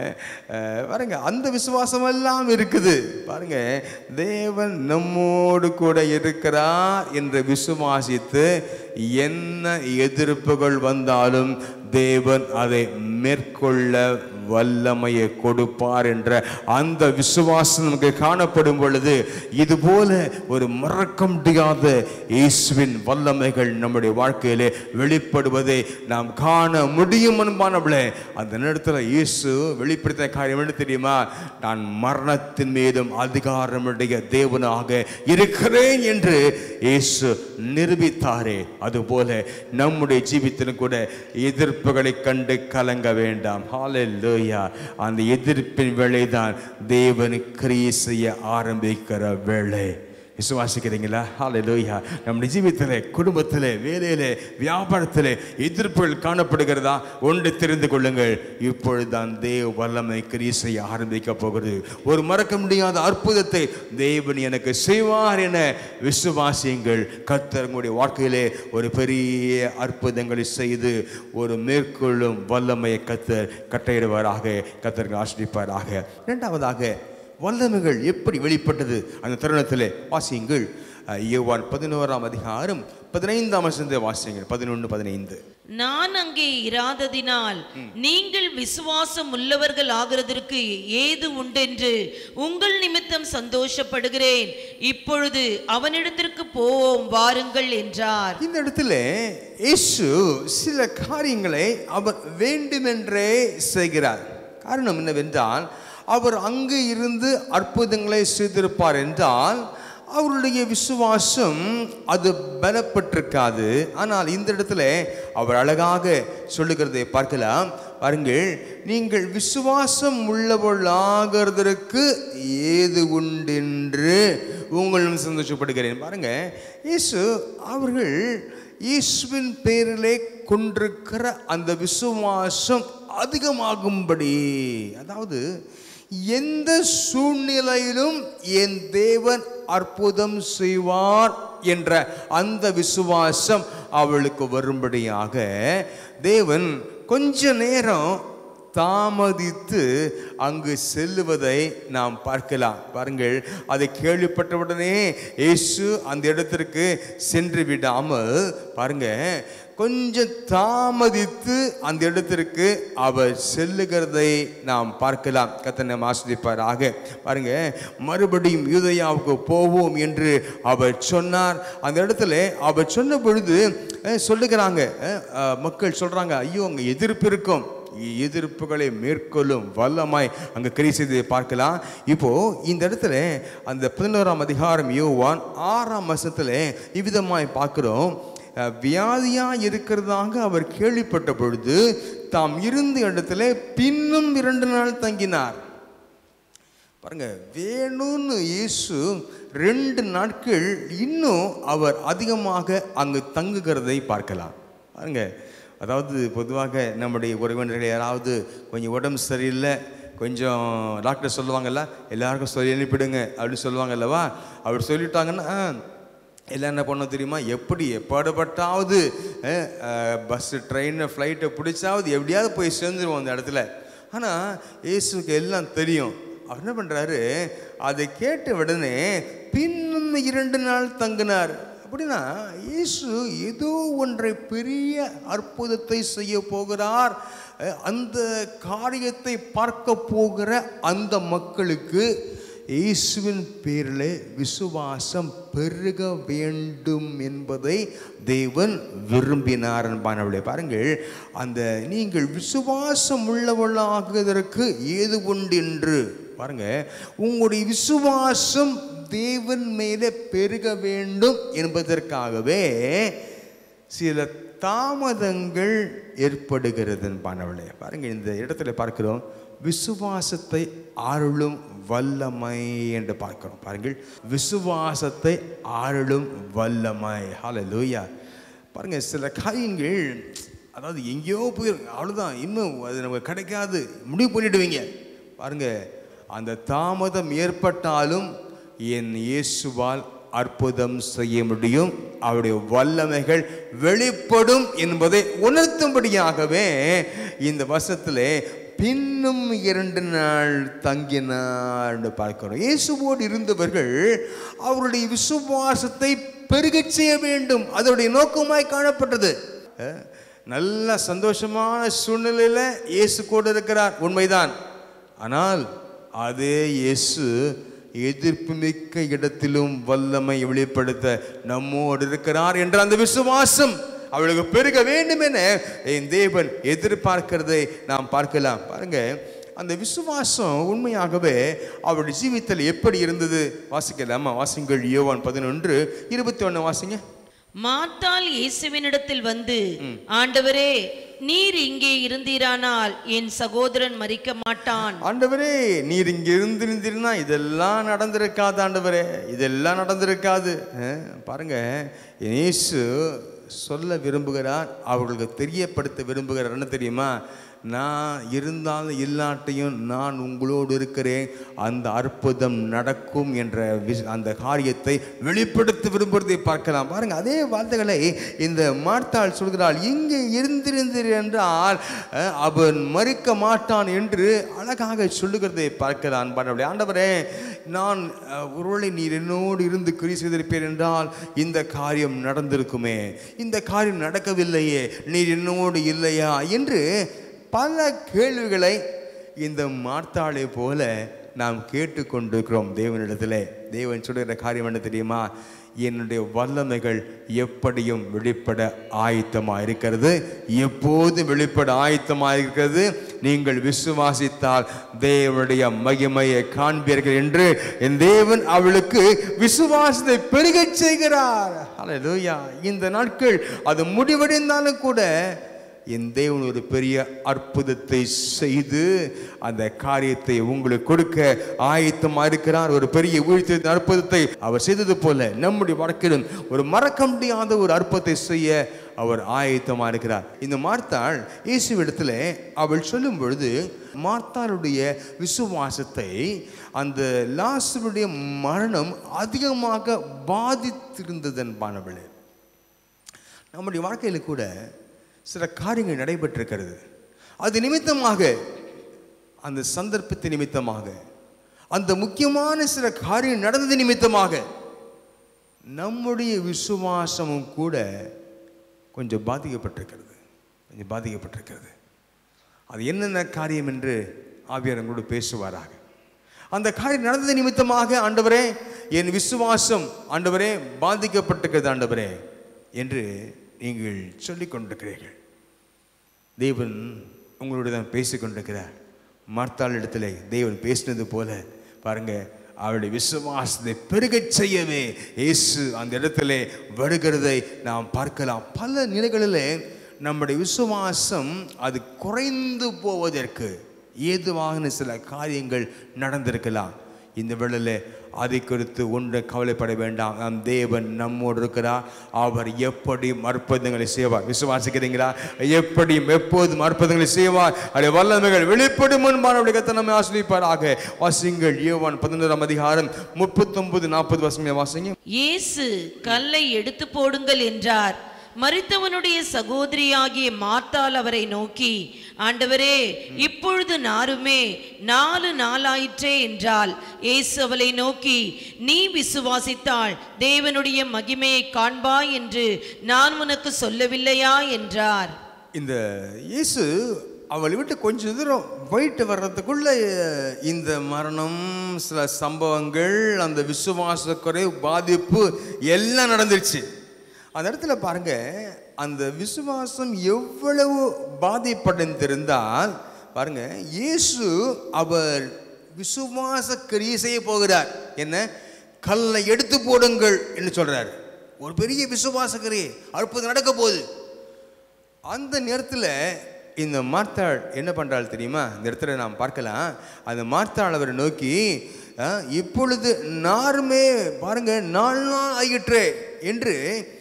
பாருங்க அந்த விசுவாசம் எல்லாம் இருக்குது பாருங்க தேவன் நம்மோடு கூட இருக்கிறார் என்று விசுவாசித்து என்ன எதிர்ப்புகள் வந்தாலும் தேவன் அதை மேற்கொள்ள வல்லமையை கொடுப்பார் என்ற அந்த விசுவாசம் நமக்கு காணப்படும் பொழுது இது போல ஒரு மறக்க முடியாத இயேசுவின் வல்லமைகள் நம்முடைய வாழ்க்கையிலே வெளிப்படுவதை நாம் காண முடியும் அன்பானவளே அந்த நேரத்தில் இயேசு வெளிப்படுத்தின காரியம் என்ன தெரியுமா நான் மரணத்தின் மீதும் அதிகாரமுடைய தேவனாக இருக்கிறேன் என்று இயேசு நிரூபித்தாரே அதுபோல நம்முடைய ஜீவித்திலும் கூட எதிர்ப்புகளை கண்டு கலங்க வேண்டாம் ஹalleluya அந்த எதிர்ப்பின் வேளைதான் தேவன் கிரியை செய்ய ஆரம்பிக்கிற வேளை விசுவாசிக்கிறீங்களா ஹalleluya நம்முடைய ஜீவித்திலே குடும்பத்திலே வேலையிலே வியாபாரத்திலே எதிர்ப்புகள் காணப்படுகிறதா ஒன்று தெரிந்து கொள்ளுங்கள் இப்பொழுதுதான் தேவ வல்லமை கிரியை செய்ய ஆரம்பிக்க போகிறது ஒரு மறக்க முடியாத அற்புதத்தை தேவன் எனக்கு செய்வார் என விசுவாசியுங்கள் கர்த்தர் உங்களுடைய வாழ்க்கையிலே ஒரு பெரிய அற்புதங்களை செய்து ஒரு மேற்கொள்ளும் வல்லமையை கத்தர் கட்டையிடுவாராக கத்தர்கள் ஆசிரிப்பாராக இரண்டாவதாக வல்லமைகள் எப்படி வெளிப்பட்டது அந்த தருணத்திலே வாசியுங்கள் அஹ், யோவான் பதினோராம் அதிகாரம் பதினைந்தாம் வசனத்தை வாசியுங்கள் பதினொன்று பதினைந்து நான் அங்கே இராததினால் நீங்கள் விசுவாசம் உள்ளவர்கள் ஆகிறதற்கு ஏது உண்டென்று உங்கள் நிமித்தம் சந்தோஷப்படுகிறேன் இப்பொழுது அவனிடத்திற்கு போவோம் வாருங்கள் என்றார் இந்த இடத்துல இயேசு சில காரியங்களை அவர் வேண்டுமென்றே செய்கிறார் காரணம் என்னவென்றால் அவர் அங்கு இருந்து அற்புதங்களை செய்திருப்பார் என்றால் அவருடைய விசுவாசம் அது பலப்பட்டிருக்காது ஆனால் இந்த இடத்துல அவர் அழகாக சொல்லுகிறதை பார்க்கலாம் பாருங்கள் நீங்கள் விசுவாசம் உள்ளவர்களாகிறதற்கு ஏது உண்டென்று உங்களும் சந்தோஷப்படுகிறேன் பாருங்க இயேசு அவர்கள் இயேசுவின் பேரிலே கொண்டிருக்கிற அந்த விசுவாசம் அதிகமாகும்படி அதாவது எந்த சூழ்நிலையிலும் என் தேவன் அற்புதம் செய்வார் என்ற அந்த விசுவாசம் அவளுக்கு வரும்படியாக தேவன் கொஞ்ச நேரம் தாமதித்து அங்கு செல்லுவதை நாம் பார்க்கலாம் பாருங்கள் அதை கேள்விப்பட்டவுடனே இயேசு அந்த இடத்திற்கு சென்று விடாமல் பாருங்க கொஞ்சம் தாமதித்து அந்த இடத்திற்கு அவர் செல்லுகிறதை நாம் பார்க்கலாம் கத்தனை ஆஸ்வதிப்பாராக பாருங்க மறுபடியும் யூதயாவுக்கு போவோம் என்று அவர் சொன்னார் அந்த இடத்துல அவர் சொன்ன பொழுது அஹ், சொல்லுகிறாங்க அஹ், அஹ், மக்கள் சொல்றாங்க ஐயோ அங்கே எதிர்ப்பு இருக்கும் எதிர்ப்புகளை மேற்கொள்ளும் வல்லமாய் அங்கே கிரி செய்ததை பார்க்கலாம் இப்போ இந்த இடத்துல அந்த பதினோராம் அதிகாரம் யோவான் ஆறாம் வருஷத்துல இவ்விதமாய் பார்க்கிறோம் அஹ், வியாதியா இருக்கிறதாக அவர் கேள்விப்பட்ட பொழுது தாம் இருந்த இடத்துல பின்னும் இரண்டு நாள் தங்கினார் பாருங்க வேணும்னு இயேசு ரெண்டு நாட்கள் இன்னும் அவர் அதிகமாக அங்கு தங்குகிறதை பார்க்கலாம் பாருங்க அதாவது பொதுவாக நம்முடைய உறவினர்கள் யாராவது கொஞ்சம் உடம்பு சரியில்லை கொஞ்சம் டாக்டர் சொல்லுவாங்கல்ல எல்லாருக்கும் சொல்லி அனுப்பிடுங்க அப்படின்னு சொல்லுவாங்க அல்லவா அவர் சொல்லிட்டாங்கன்னா "ஆ, எல்லாம் என்ன பண்ண தெரியுமா எப்படி எப்பாடுபட்டாவது பஸ்ஸு ட்ரெயின் ஃப்ளைட்டை பிடிச்சாவது எப்படியாவது போய் சேர்ந்துருவோம் அந்த இடத்துல ஆனால் இயேசுக்கு எல்லாம் தெரியும் அவர் என்ன பண்ணுறாரு அதை கேட்ட உடனே பின்னும் இரண்டு நாள் தங்கினார் அப்படின்னா இயேசு ஏதோ ஒன்றை பெரிய அற்புதத்தை செய்ய போகிறார் அஹ், அந்த காரியத்தை பார்க்க போகிற அந்த மக்களுக்கு இயேசுவின் பேரில் விசுவாசம் பெருக வேண்டும் என்பதை தேவன் விரும்பினார் அன்பானவளே பாருங்கள் அந்த நீங்கள் விசுவாசம் உள்ளவளாகுவதற்கு ஏது உண்டு என்று பாருங்க உங்களுடைய விசுவாசம் தேவன் மேலே பெருக வேண்டும் என்பதற்காகவே சில தாமதங்கள் ஏற்படுகிறது அன்பானவளே பாருங்க இந்த இடத்துல பார்க்கிறோம் விசுவாசத்தை ஆருளும் வல்லமை என்று பார்க்கிறோம் பாருங்கள் விசுவாசத்தை ஆருளும் வல்லமை ஹalleluya பாருங்க சில காரியங்கள் அதாவது எங்கேயோ போய் அவ்வளோதான் இன்னும் அது நமக்கு கிடைக்காது முடிவு பண்ணிடுவீங்க பாருங்க அந்த தாமதம் ஏற்பட்டாலும் என் இயேசுவால் அற்புதம் செய்ய முடியும் அவருடைய வல்லமைகள் வெளிப்படும் என்பதை உணர்த்தும்படியாகவே இந்த வருஷத்திலே பின்னும் இரண்டு நாள் தங்கினார் என்று பார்க்கிறோம் இயேசுவோடு இருந்தவர்கள் அவருடைய விசுவாசத்தை பெருகச் செய்ய வேண்டும் அதனுடைய நோக்கமாய் காணப்பட்டது அஹ், நல்ல சந்தோஷமான சூழ்நிலையில இயேசு கூட இருக்கிறார் உண்மைதான் ஆனால் அதே இயேசு எதிர்ப்பு மிக்க இடத்திலும் வல்லமை வெளிப்படுத்த நம்மோடு இருக்கிறார் என்ற அந்த விசுவாசம் அவளுக்கு பெருக வேண்டும் என என் தேவன் எதிர்பார்க்கிறதை நாம் பார்க்கலாம் பாருங்க அந்த விசுவாசம் உண்மையாகவே அவருடைய ஜீவித்தல் எப்படி இருந்தது வாசிக்கலாமா வாசிங்கள் யோவான் பதினொன்று இருபத்தி ஒன்று வாசிங்க மார்த்தாள் இயேசுவினிடத்தில் வந்து ஆண்டவரே நீர் இங்கே இருந்தீரானால் என் சகோதரன் மரிக்க மாட்டான் ஆண்டவரே நீர் இங்க இருந்திருந்தீர்னா இதெல்லாம் நடந்திருக்காது ஆண்டவரே இதெல்லாம் நடந்திருக்காது அஹ், பாருங்க இயேசு சொல்ல விரும்புகிறார் அவர்களுக்கு தெரியப்படுத்த விரும்புகிறார் என்ன தெரியுமா நான் இருந்தாலும் இல்லாட்டையும் நான் உங்களோடு இருக்கிறேன் அந்த அற்புதம் நடக்கும் என்ற விஷ- அந்த காரியத்தை வெளிப்படுத்த விரும்புவதை பார்க்கலாம் பாருங்க அதே வார்த்தைகளை இந்த மார்த்தாள் சொல்கிறாள் இங்கே இருந்திருந்தீர் என்றால் அஹ், அவன் மறிக்க மாட்டான் என்று அழகாக சொல்லுகிறதை பார்க்கிறான் பாண்டவரே ஆண்டவரே நான் அஹ், ஒருவேளை நீர் என்னோடு இருந்து கிரி செய்திருப்பேன் என்றால் இந்த காரியம் நடந்திருக்குமே இந்த காரியம் நடக்கவில்லையே நீர் என்னோடு இல்லையா என்று பல கேள்விகளை இந்த மார்த்தாளை போல நாம் கேட்டுக்கொண்டிருக்கிறோம் தேவனிடத்தில் தேவன் சொல்லுகிற காரியம் என்ன தெரியுமா என்னுடைய வல்லமைகள் எப்படியும் வெளிப்பட ஆயத்தமாக இருக்கிறது எப்போதும் வெளிப்பட ஆயத்தமாக இருக்கிறது நீங்கள் விசுவாசித்தால் தேவனுடைய மகிமையை காண்பீர்கள் என்று என் தேவன் அவளுக்கு விசுவாசத்தை பெருகச் செய்கிறார் ஹalleluya இந்த நாட்கள் அது முடிவடைந்தாலும் கூட என் தேவன் ஒரு பெரிய அற்புதத்தை செய்து அந்த காரியத்தை உங்களுக்கு கொடுக்க ஆயத்தமா இருக்கிறார் ஒரு பெரிய ஊழியத்தின் அற்புதத்தை அவர் செய்தது போல நம்முடைய வாழ்க்கையிலும் ஒரு மறக்க முடியாத ஒரு அற்புதத்தை செய்ய அவர் ஆயத்தமா இருக்கிறார் இந்த மார்த்தாள் இயேசுவிடத்தில் அவள் சொல்லும் பொழுது மார்த்தாளுடைய விசுவாசத்தை அந்த லாசருடைய மரணம் அதிகமாக பாதித்திருந்ததன் பானவளே நம்முடைய வாழ்க்கையில் கூட சில காரியங்கள் நடைபெற்றிருக்கிறது அது நிமித்தமாக அந்த சந்தர்ப்பத்தை நிமித்தமாக அந்த முக்கியமான சில காரியம் நடந்தது நிமித்தமாக நம்முடைய விசுவாசமும் கூட கொஞ்சம் பாதிக்கப்பட்டிருக்கிறது கொஞ்சம் பாதிக்கப்பட்டிருக்கிறது அது என்னென்ன காரியம் என்று ஆவியார் கூட பேசுவாராக அந்த காரியம் நடந்தது நிமித்தமாக ஆண்டவரே என் விசுவாசம் ஆண்டவரே பாதிக்கப்பட்டிருக்கிறது ஆண்டவரே என்று நீங்கள் சொல்லிக் கொண்டிருக்கிறீர்கள் தேவன் உங்களோட தான் பேசிக் கொண்டிருக்கிறார் மார்த்தாள் இடத்துல தேவன் பேசினது போல பாருங்க அவருடைய விசுவாசத்தை பெருகச் செய்யவே இயேசு அந்த இடத்துல வருகிறதை நாம் பார்க்கலாம் பல நிலைகளிலே நம்முடைய விசுவாசம் அது குறைந்து போவதற்கு ஏதுவாக சில காரியங்கள் நடந்திருக்கலாம் இந்த வேளையில் அதை குறித்து ஒன்று கவலைப்பட வேண்டாம் நம் தேவன் நம்மோடு இருக்கிறார் அவர் எப்படியும் அற்புதங்களை செய்வார் விசுவாசிக்கிறீங்களா எப்படியும் எப்போதும் அற்புதங்களை செய்வார் அதை வல்லமைகள் வெளிப்படும் முன்பான கத்தை நம்மை ஆசிரியப்பாராக வாசிங்கள் யோவான் பதினோராம் அதிகாரம் முப்பத்தொன்பது நாற்பது வருஷங்களை வாசிங்க இயேசு கல்லை எடுத்து போடுங்கள் என்றார் மரித்தவனுடைய சகோதரியாகிய மார்த்தாள் அவரை நோக்கி ஆண்டவரே இப்பொழுது நாருமே நாலு நாளாயிற்றே என்றால் இயேசு அவளை நோக்கி நீ விசுவாசித்தாள் தேவனுடைய மகிமையை காண்பாய் என்று நான் உனக்கு சொல்லவில்லையா என்றார் இந்த இயேசு அவளை விட்டு கொஞ்சம் தூரம் போயிட்டு வர்றதுக்குள்ள இந்த மரணம் சில சம்பவங்கள் அந்த விசுவாச குறைவு பாதிப்பு எல்லாம் நடந்துருச்சு அந்த இடத்துல பாருங்க அந்த விசுவாசம் எவ்வளவு பாதிப்படைந்திருந்தால் பாருங்க இயேசு அவர் விசுவாச கிரியை செய்ய போகிறார் என்ன கல்லை எடுத்து போடுங்கள் என்று சொல்றார் ஒரு பெரிய விசுவாச கிரியை அற்புதம் நடக்க போகுது அந்த நேரத்தில் இந்த மார்த்தாள் என்ன பண்ணுறாள் தெரியுமா இந்த இடத்துல நாம் பார்க்கலாம் அந்த மார்த்தாள் அவரை நோக்கி "ஆ, இப்பொழுது நாருமே பாருங்க நாலு நாள் ஆகிற்றே என்று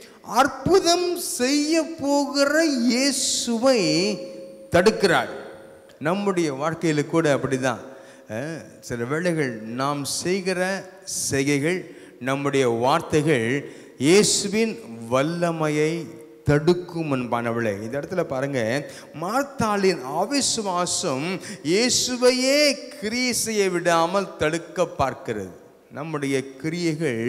அற்புதம் செய்ய போகிற இயேசுவை தடுக்கிறாள் நம்முடைய வாழ்க்கையில் கூட அப்படிதான் அஹ், சில வேளைகள் நாம் செய்கிற செய்கைகள் நம்முடைய வார்த்தைகள் இயேசுவின் வல்லமையை தடுக்கும் அன்பானவளே இந்த இடத்துல பாருங்க மார்த்தாளின் அவிசுவாசம் இயேசுவையே கிரியை செய்ய விடாமல் தடுக்க பார்க்கிறது நம்முடைய கிரியைகள்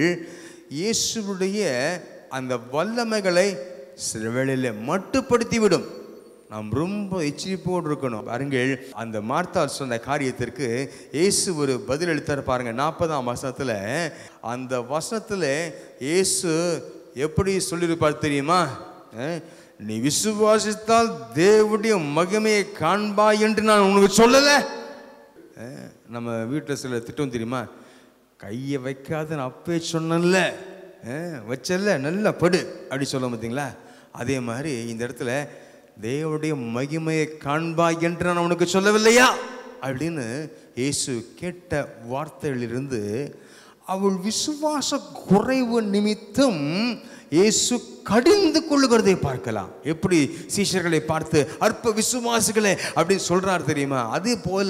இயேசுவுடைய அந்த வல்லமைகளை சில வேளையில் மட்டுப்படுத்தி விடும் நாம் ரொம்ப எச்சரிப்போடு இருக்கணும் பாருங்கள் அந்த மார்த்தாள் சொன்ன காரியத்திற்கு இயேசு ஒரு பதில் அளித்தார் பாருங்க நாற்பதாம் வசனத்தில் அந்த வசனத்தில் இயேசு எப்படி சொல்லியிருப்பார் தெரியுமா அஹ், நீ விசுவாசித்தால் தேவனுடைய மகிமையை காண்பாய் என்று நான் உனக்கு சொல்லலை அஹ், நம்ம வீட்டில் சில திட்டம் தெரியுமா கையை வைக்காதன்னு அப்பே சொன்னேன்ல அஹ், வச்சல்ல நல்லா படு அப்படி சொல்ல பார்த்தீங்களா அதே மாதிரி இந்த இடத்துல தேவனுடைய மகிமையை காண்பாய் என்று நான் உனக்கு சொல்லவில்லையா அப்படின்னு இயேசு கேட்ட வார்த்தைகளிலிருந்து அவள் விசுவாச குறைவு நிமித்தம் இயேசு கடிந்து கொள்ளுகிறதை பார்க்கலாம் எப்படி சீஷர்களை பார்த்து அற்ப விசுவாசிகளே அப்படின்னு சொல்றார் தெரியுமா அதே போல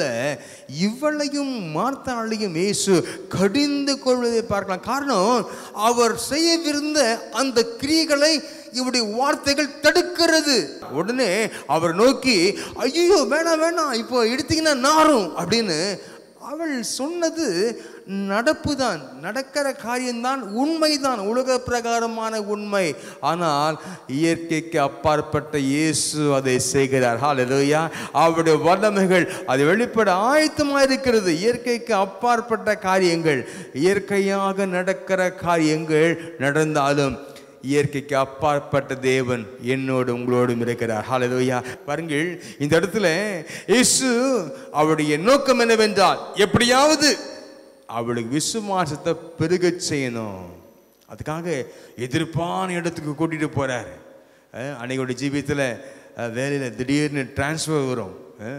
இவளையும் மார்த்தாளையும் இயேசு கடிந்து கொள்வதை பார்க்கலாம் காரணம் அவர் செய்யவிருந்த அந்த கிரியைகளை இவருடைய வார்த்தைகள் தடுக்கிறது உடனே அவர் நோக்கி ஐயோ வேணாம் வேணாம் இப்போ எடுத்தீங்கன்னா நாரும் அப்படின்னு அவள் சொன்னது நடப்புதான் நடக்கிற காரியம்தான் உண்மைதான் உலக பிரகாரமான உண்மை ஆனால் இயற்கைக்கு அப்பாற்பட்ட இயேசு அதை செய்கிறார் ஹalleluya அவருடைய வல்லமைகள் அது வெளிப்பட ஆயத்தமாக இருக்கிறது இயற்கைக்கு அப்பாற்பட்ட காரியங்கள் இயற்கையாக நடக்கிற காரியங்கள் நடந்தாலும் இயற்கைக்கு அப்பாற்பட்ட தேவன் என்னோடு உங்களோடும் இருக்கிறார் ஹalleluya பாருங்கள் இந்த இடத்துல இயேசு அவருடைய நோக்கம் என்னவென்றால் எப்படியாவது அவளுக்கு விசுவாசத்தை பெருகச் செய்யணும் அதுக்காக எதிர்ப்பான இடத்துக்கு கூட்டிட்டு போறாரு அஹ் அன்னையோட ஜீவியத்தில் வேலையில் திடீர்னு டிரான்ஸ்ஃபர் வரும்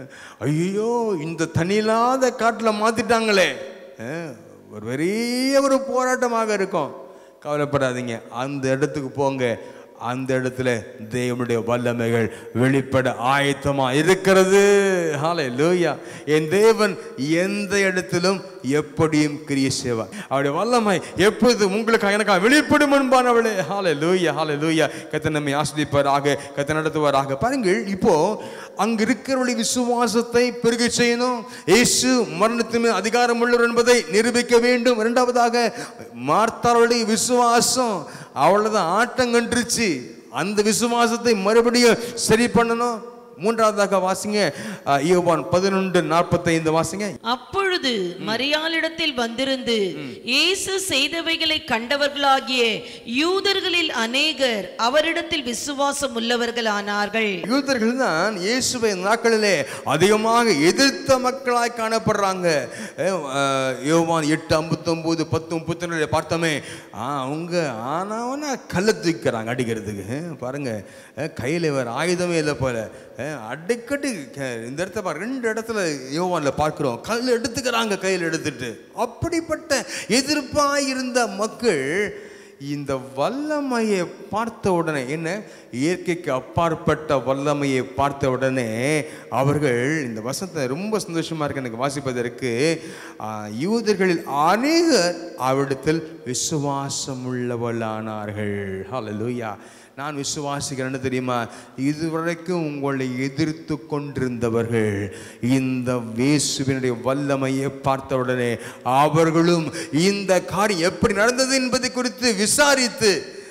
ஐயோ இந்த தண்ணி இல்லாத காட்டில் மாத்திட்டாங்களே அஹ் ஒரு பெரிய ஒரு போராட்டமாக இருக்கும் கவலைப்படாதீங்க அந்த இடத்துக்கு போங்க அந்த இடத்துல தேவனுடைய வல்லமைகள் வெளிப்பட ஆயத்தமா இருக்கிறது ஹாலே லூயா என் தேவன் எந்த இடத்திலும் எப்படியும் கிரிய செய்வார் அவருடைய வல்லமை எப்பொழுது உங்களுக்கு எனக்காக வெளிப்படும் என்பானவளே ஹாலே லூயா ஹாலே லூயா கத்த நம்மை ஆஸ்வதிப்பாராக கத்த நடத்துவாராக பாருங்கள் இப்போ அங்க இருக்கிறவருடைய விசுவாசத்தை பெருக செய்யணும் இயேசு மரணத்தின் மேல் அதிகாரம் உள்ளவர் என்பதை நிரூபிக்க வேண்டும் இரண்டாவதாக மார்த்தாளுடைய விசுவாசம் அவ்வளவுதான் ஆட்டம் கண்டுருச்சு அந்த விசுவாசத்தை மறுபடியும் சரி பண்ணணும் மூன்றாவதாக வாசிங்க அஹ், யோவான் பதினொன்று நாற்பத்தைந்து வாசிங்க அப்பொழுது மரியாளிடத்தில் வந்திருந்து இயேசு செய்தவைகளை கண்டவர்களாகிய யூதர்களில் அநேகர் அவரிடத்தில் விசுவாசம் உள்ளவர்களானார்கள் யூதர்கள் தான் இயேசுவை இந்த நாட்களிலே அதிகமாக எதிர்த்த மக்களாய் காணப்படுறாங்க அஹ், அஹ், யோவான் எட்டு ஐம்பத்தொம்போது பத்து முப்பத்தி பார்த்தோமே ஆ, அவங்க ஆனாவனா கல்லை தூக்கிறாங்க அடிக்கிறதுக்கு அஹ், பாருங்க அஹ், கையில வேற ஆயுதமே இல்லை போல அஹ், அடிக்கடி க- இந்த இடத்த பாரு ரெண்டு இடத்துல யோவான்ல பார்க்கிறோம் கல் எடுத்துக்கிறாங்க கையில் எடுத்துட்டு அப்படிப்பட்ட எதிர்ப்பாய் இருந்த மக்கள் இந்த வல்லமையை பார்த்த உடனே என்ன இயற்கைக்கு அப்பாற்பட்ட வல்லமையை பார்த்த உடனே அவர்கள் இந்த வசனத்தை ரொம்ப சந்தோஷமா இருக்கு எனக்கு வாசிப்பதற்கு ஆ, யூதர்களில் அநேகர் அவரிடத்தில் விசுவாசம் உள்ளவளானார்கள் ஹalleluya நான் விசுவாசிக்கிறேன்னு தெரியுமா இதுவரைக்கும் உங்களை எதிர்த்து கொண்டிருந்தவர்கள் இந்த இயேசுவினுடைய வல்லமையை பார்த்த உடனே அவர்களும் இந்த காரியம் எப்படி நடந்தது என்பதை குறித்து விசாரித்து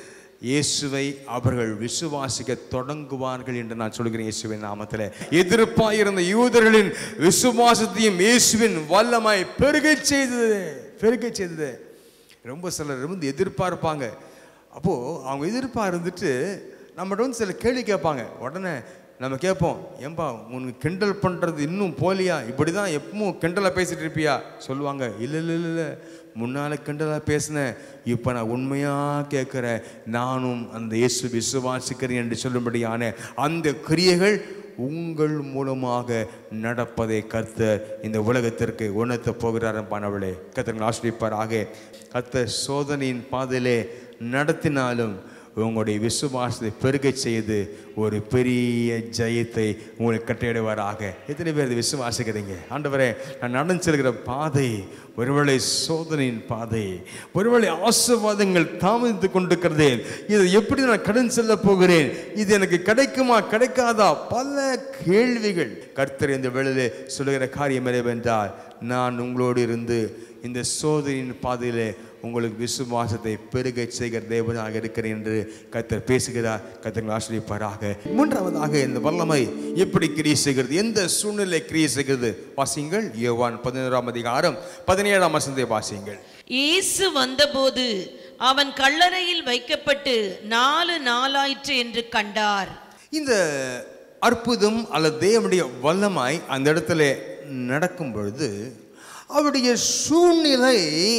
இயேசுவை அவர்கள் விசுவாசிக்க தொடங்குவார்கள் என்று நான் சொல்கிறேன் இயேசுவின் நாமத்தில் எதிர்ப்பாய் இருந்த யூதர்களின் விசுவாசத்தையும் இயேசுவின் வல்லமை பெருகச் செய்தது பெருகச் செய்தது ரொம்ப சிலர் வந்து எதிர்பார்ப்பாங்க அப்போது அவங்க எதிர்ப்பாக இருந்துட்டு நம்மகிட்ட வந்து சில கேள்வி கேட்பாங்க உடனே நம்ம கேட்போம் ஏன்பா உனக்கு கிண்டல் பண்ணுறது இன்னும் போலியா இப்படி தான் எப்பவும் கிண்டலாக பேசிட்டு இருப்பியா சொல்லுவாங்க இல்லை இல்லை இல்லை இல்லை முன்னால் கிண்டலாக பேசினேன் இப்போ நான் உண்மையாக கேட்குறேன் நானும் அந்த இயேசு விசுவாசிக்கிறேன் என்று சொல்லும்படியான அந்த கிரியைகள் உங்கள் மூலமாக நடப்பதை கர்த்தர் இந்த உலகத்திற்கு உணர்த்த போகிறார் பானவளே கர்த்தர் ஆசிரிப்பாராக கர்த்தர் சோதனையின் பாதையிலே நடத்தினாலும் உங்களுடைய விசுவாசத்தை பெருகச் செய்து ஒரு பெரிய ஜெயத்தை உங்களுக்கு கட்டையிடுவாராக எத்தனை பேர் இதை விசுவாசிக்கிறீங்க ஆண்டவரே நான் நடந்து செல்கிற பாதை ஒருவேளை சோதனையின் பாதை ஒருவேளை ஆசீர்வாதங்கள் தாமதித்து கொண்டிருக்கிறதே இதை எப்படி நான் கடன் செல்ல போகிறேன் இது எனக்கு கிடைக்குமா கிடைக்காதா பல கேள்விகள் கர்த்தர் இந்த வேளையிலே சொல்லுகிற காரியம் என்னவென்றால் நான் உங்களோடு இருந்து இந்த சோதனையின் பாதையிலே உங்களுக்கு விசுவாசத்தை பெருகச் செய்கிற தேவனாக இருக்கிறேன் என்று கர்த்தர் பேசுகிறார் கர்த்தர் ஆசிரியப்பாராக மூன்றாவதாக இந்த வல்லமை எப்படி கிரியை செய்கிறது எந்த சூழ்நிலை கிரியை செய்கிறது வாசியுங்கள் யோவான் பதினோராம் அதிகாரம் பதினேழாம் வசந்தை வாசியுங்கள் இயேசு வந்தபோது அவன் கல்லறையில் வைக்கப்பட்டு நாலு நாளாயிற்று என்று கண்டார் இந்த அற்புதம் அல்லது தேவனுடைய வல்லமாய் அந்த இடத்துல நடக்கும் பொழுது அவருடைய சூழ்நிலை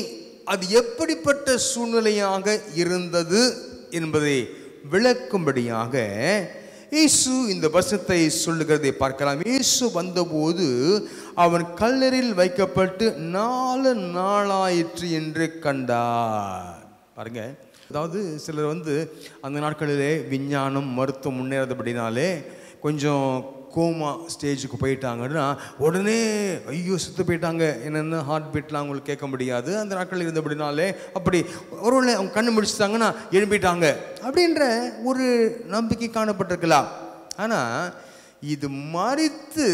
அது எப்படிப்பட்ட சூழ்நிலையாக இருந்தது என்பதை விளக்கும்படியாக இயேசு இந்த வசனத்தை சொல்லுகிறதை பார்க்கலாம் இயேசு வந்தபோது அவன் கல்லறில் வைக்கப்பட்டு நாலு நாளாயிற்று என்று கண்டார் பாருங்க அதாவது சிலர் வந்து அந்த நாட்களிலே விஞ்ஞானம் மருத்துவம் முன்னேறதுபடினாலே கொஞ்சம் கோமா ஸ்டேஜுக்கு போயிட்டாங்கன்னா உடனே ஐயோ செத்து போயிட்டாங்க என்னென்ன ஹார்ட் பீட்லாம் அவங்களுக்கு கேட்க முடியாது அந்த நாட்கள் இருந்தபடினாலே அப்படி ஒருவேளை அவங்க கண்ணு முடிச்சிட்டாங்கன்னா எழும்பிட்டாங்க அப்படின்ற ஒரு நம்பிக்கை காணப்பட்டிருக்கலாம் ஆனால் இது மறித்து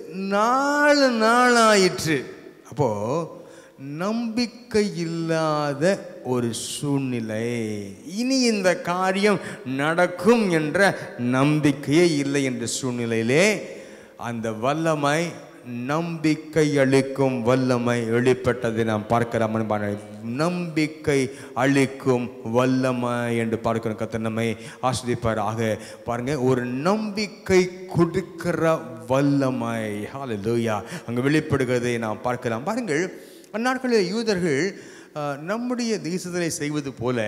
நாலு நாளாயிற்று அப்போது நம்பிக்கை இல்லாத ஒரு சூழ்நிலை இனி இந்த காரியம் நடக்கும் என்ற நம்பிக்கையே இல்லை என்ற சூழ்நிலையிலே அந்த வல்லமை நம்பிக்கை அளிக்கும் வல்லமை வெளிப்பட்டதை நாம் பார்க்கலாம் அன்பான நம்பிக்கை அளிக்கும் வல்லமை என்று பார்க்கிறோம் கத்த நம்மை ஆஸ்வதிப்பார் ஆக பாருங்க ஒரு நம்பிக்கை கொடுக்கிற வல்லமை ஹalleluya அங்கே வெளிப்படுகிறதை நாம் பார்க்கலாம் பாருங்கள் அந்நாட்களில் யூதர்கள் அஹ், நம்முடைய தேசத்திலே செய்வது போல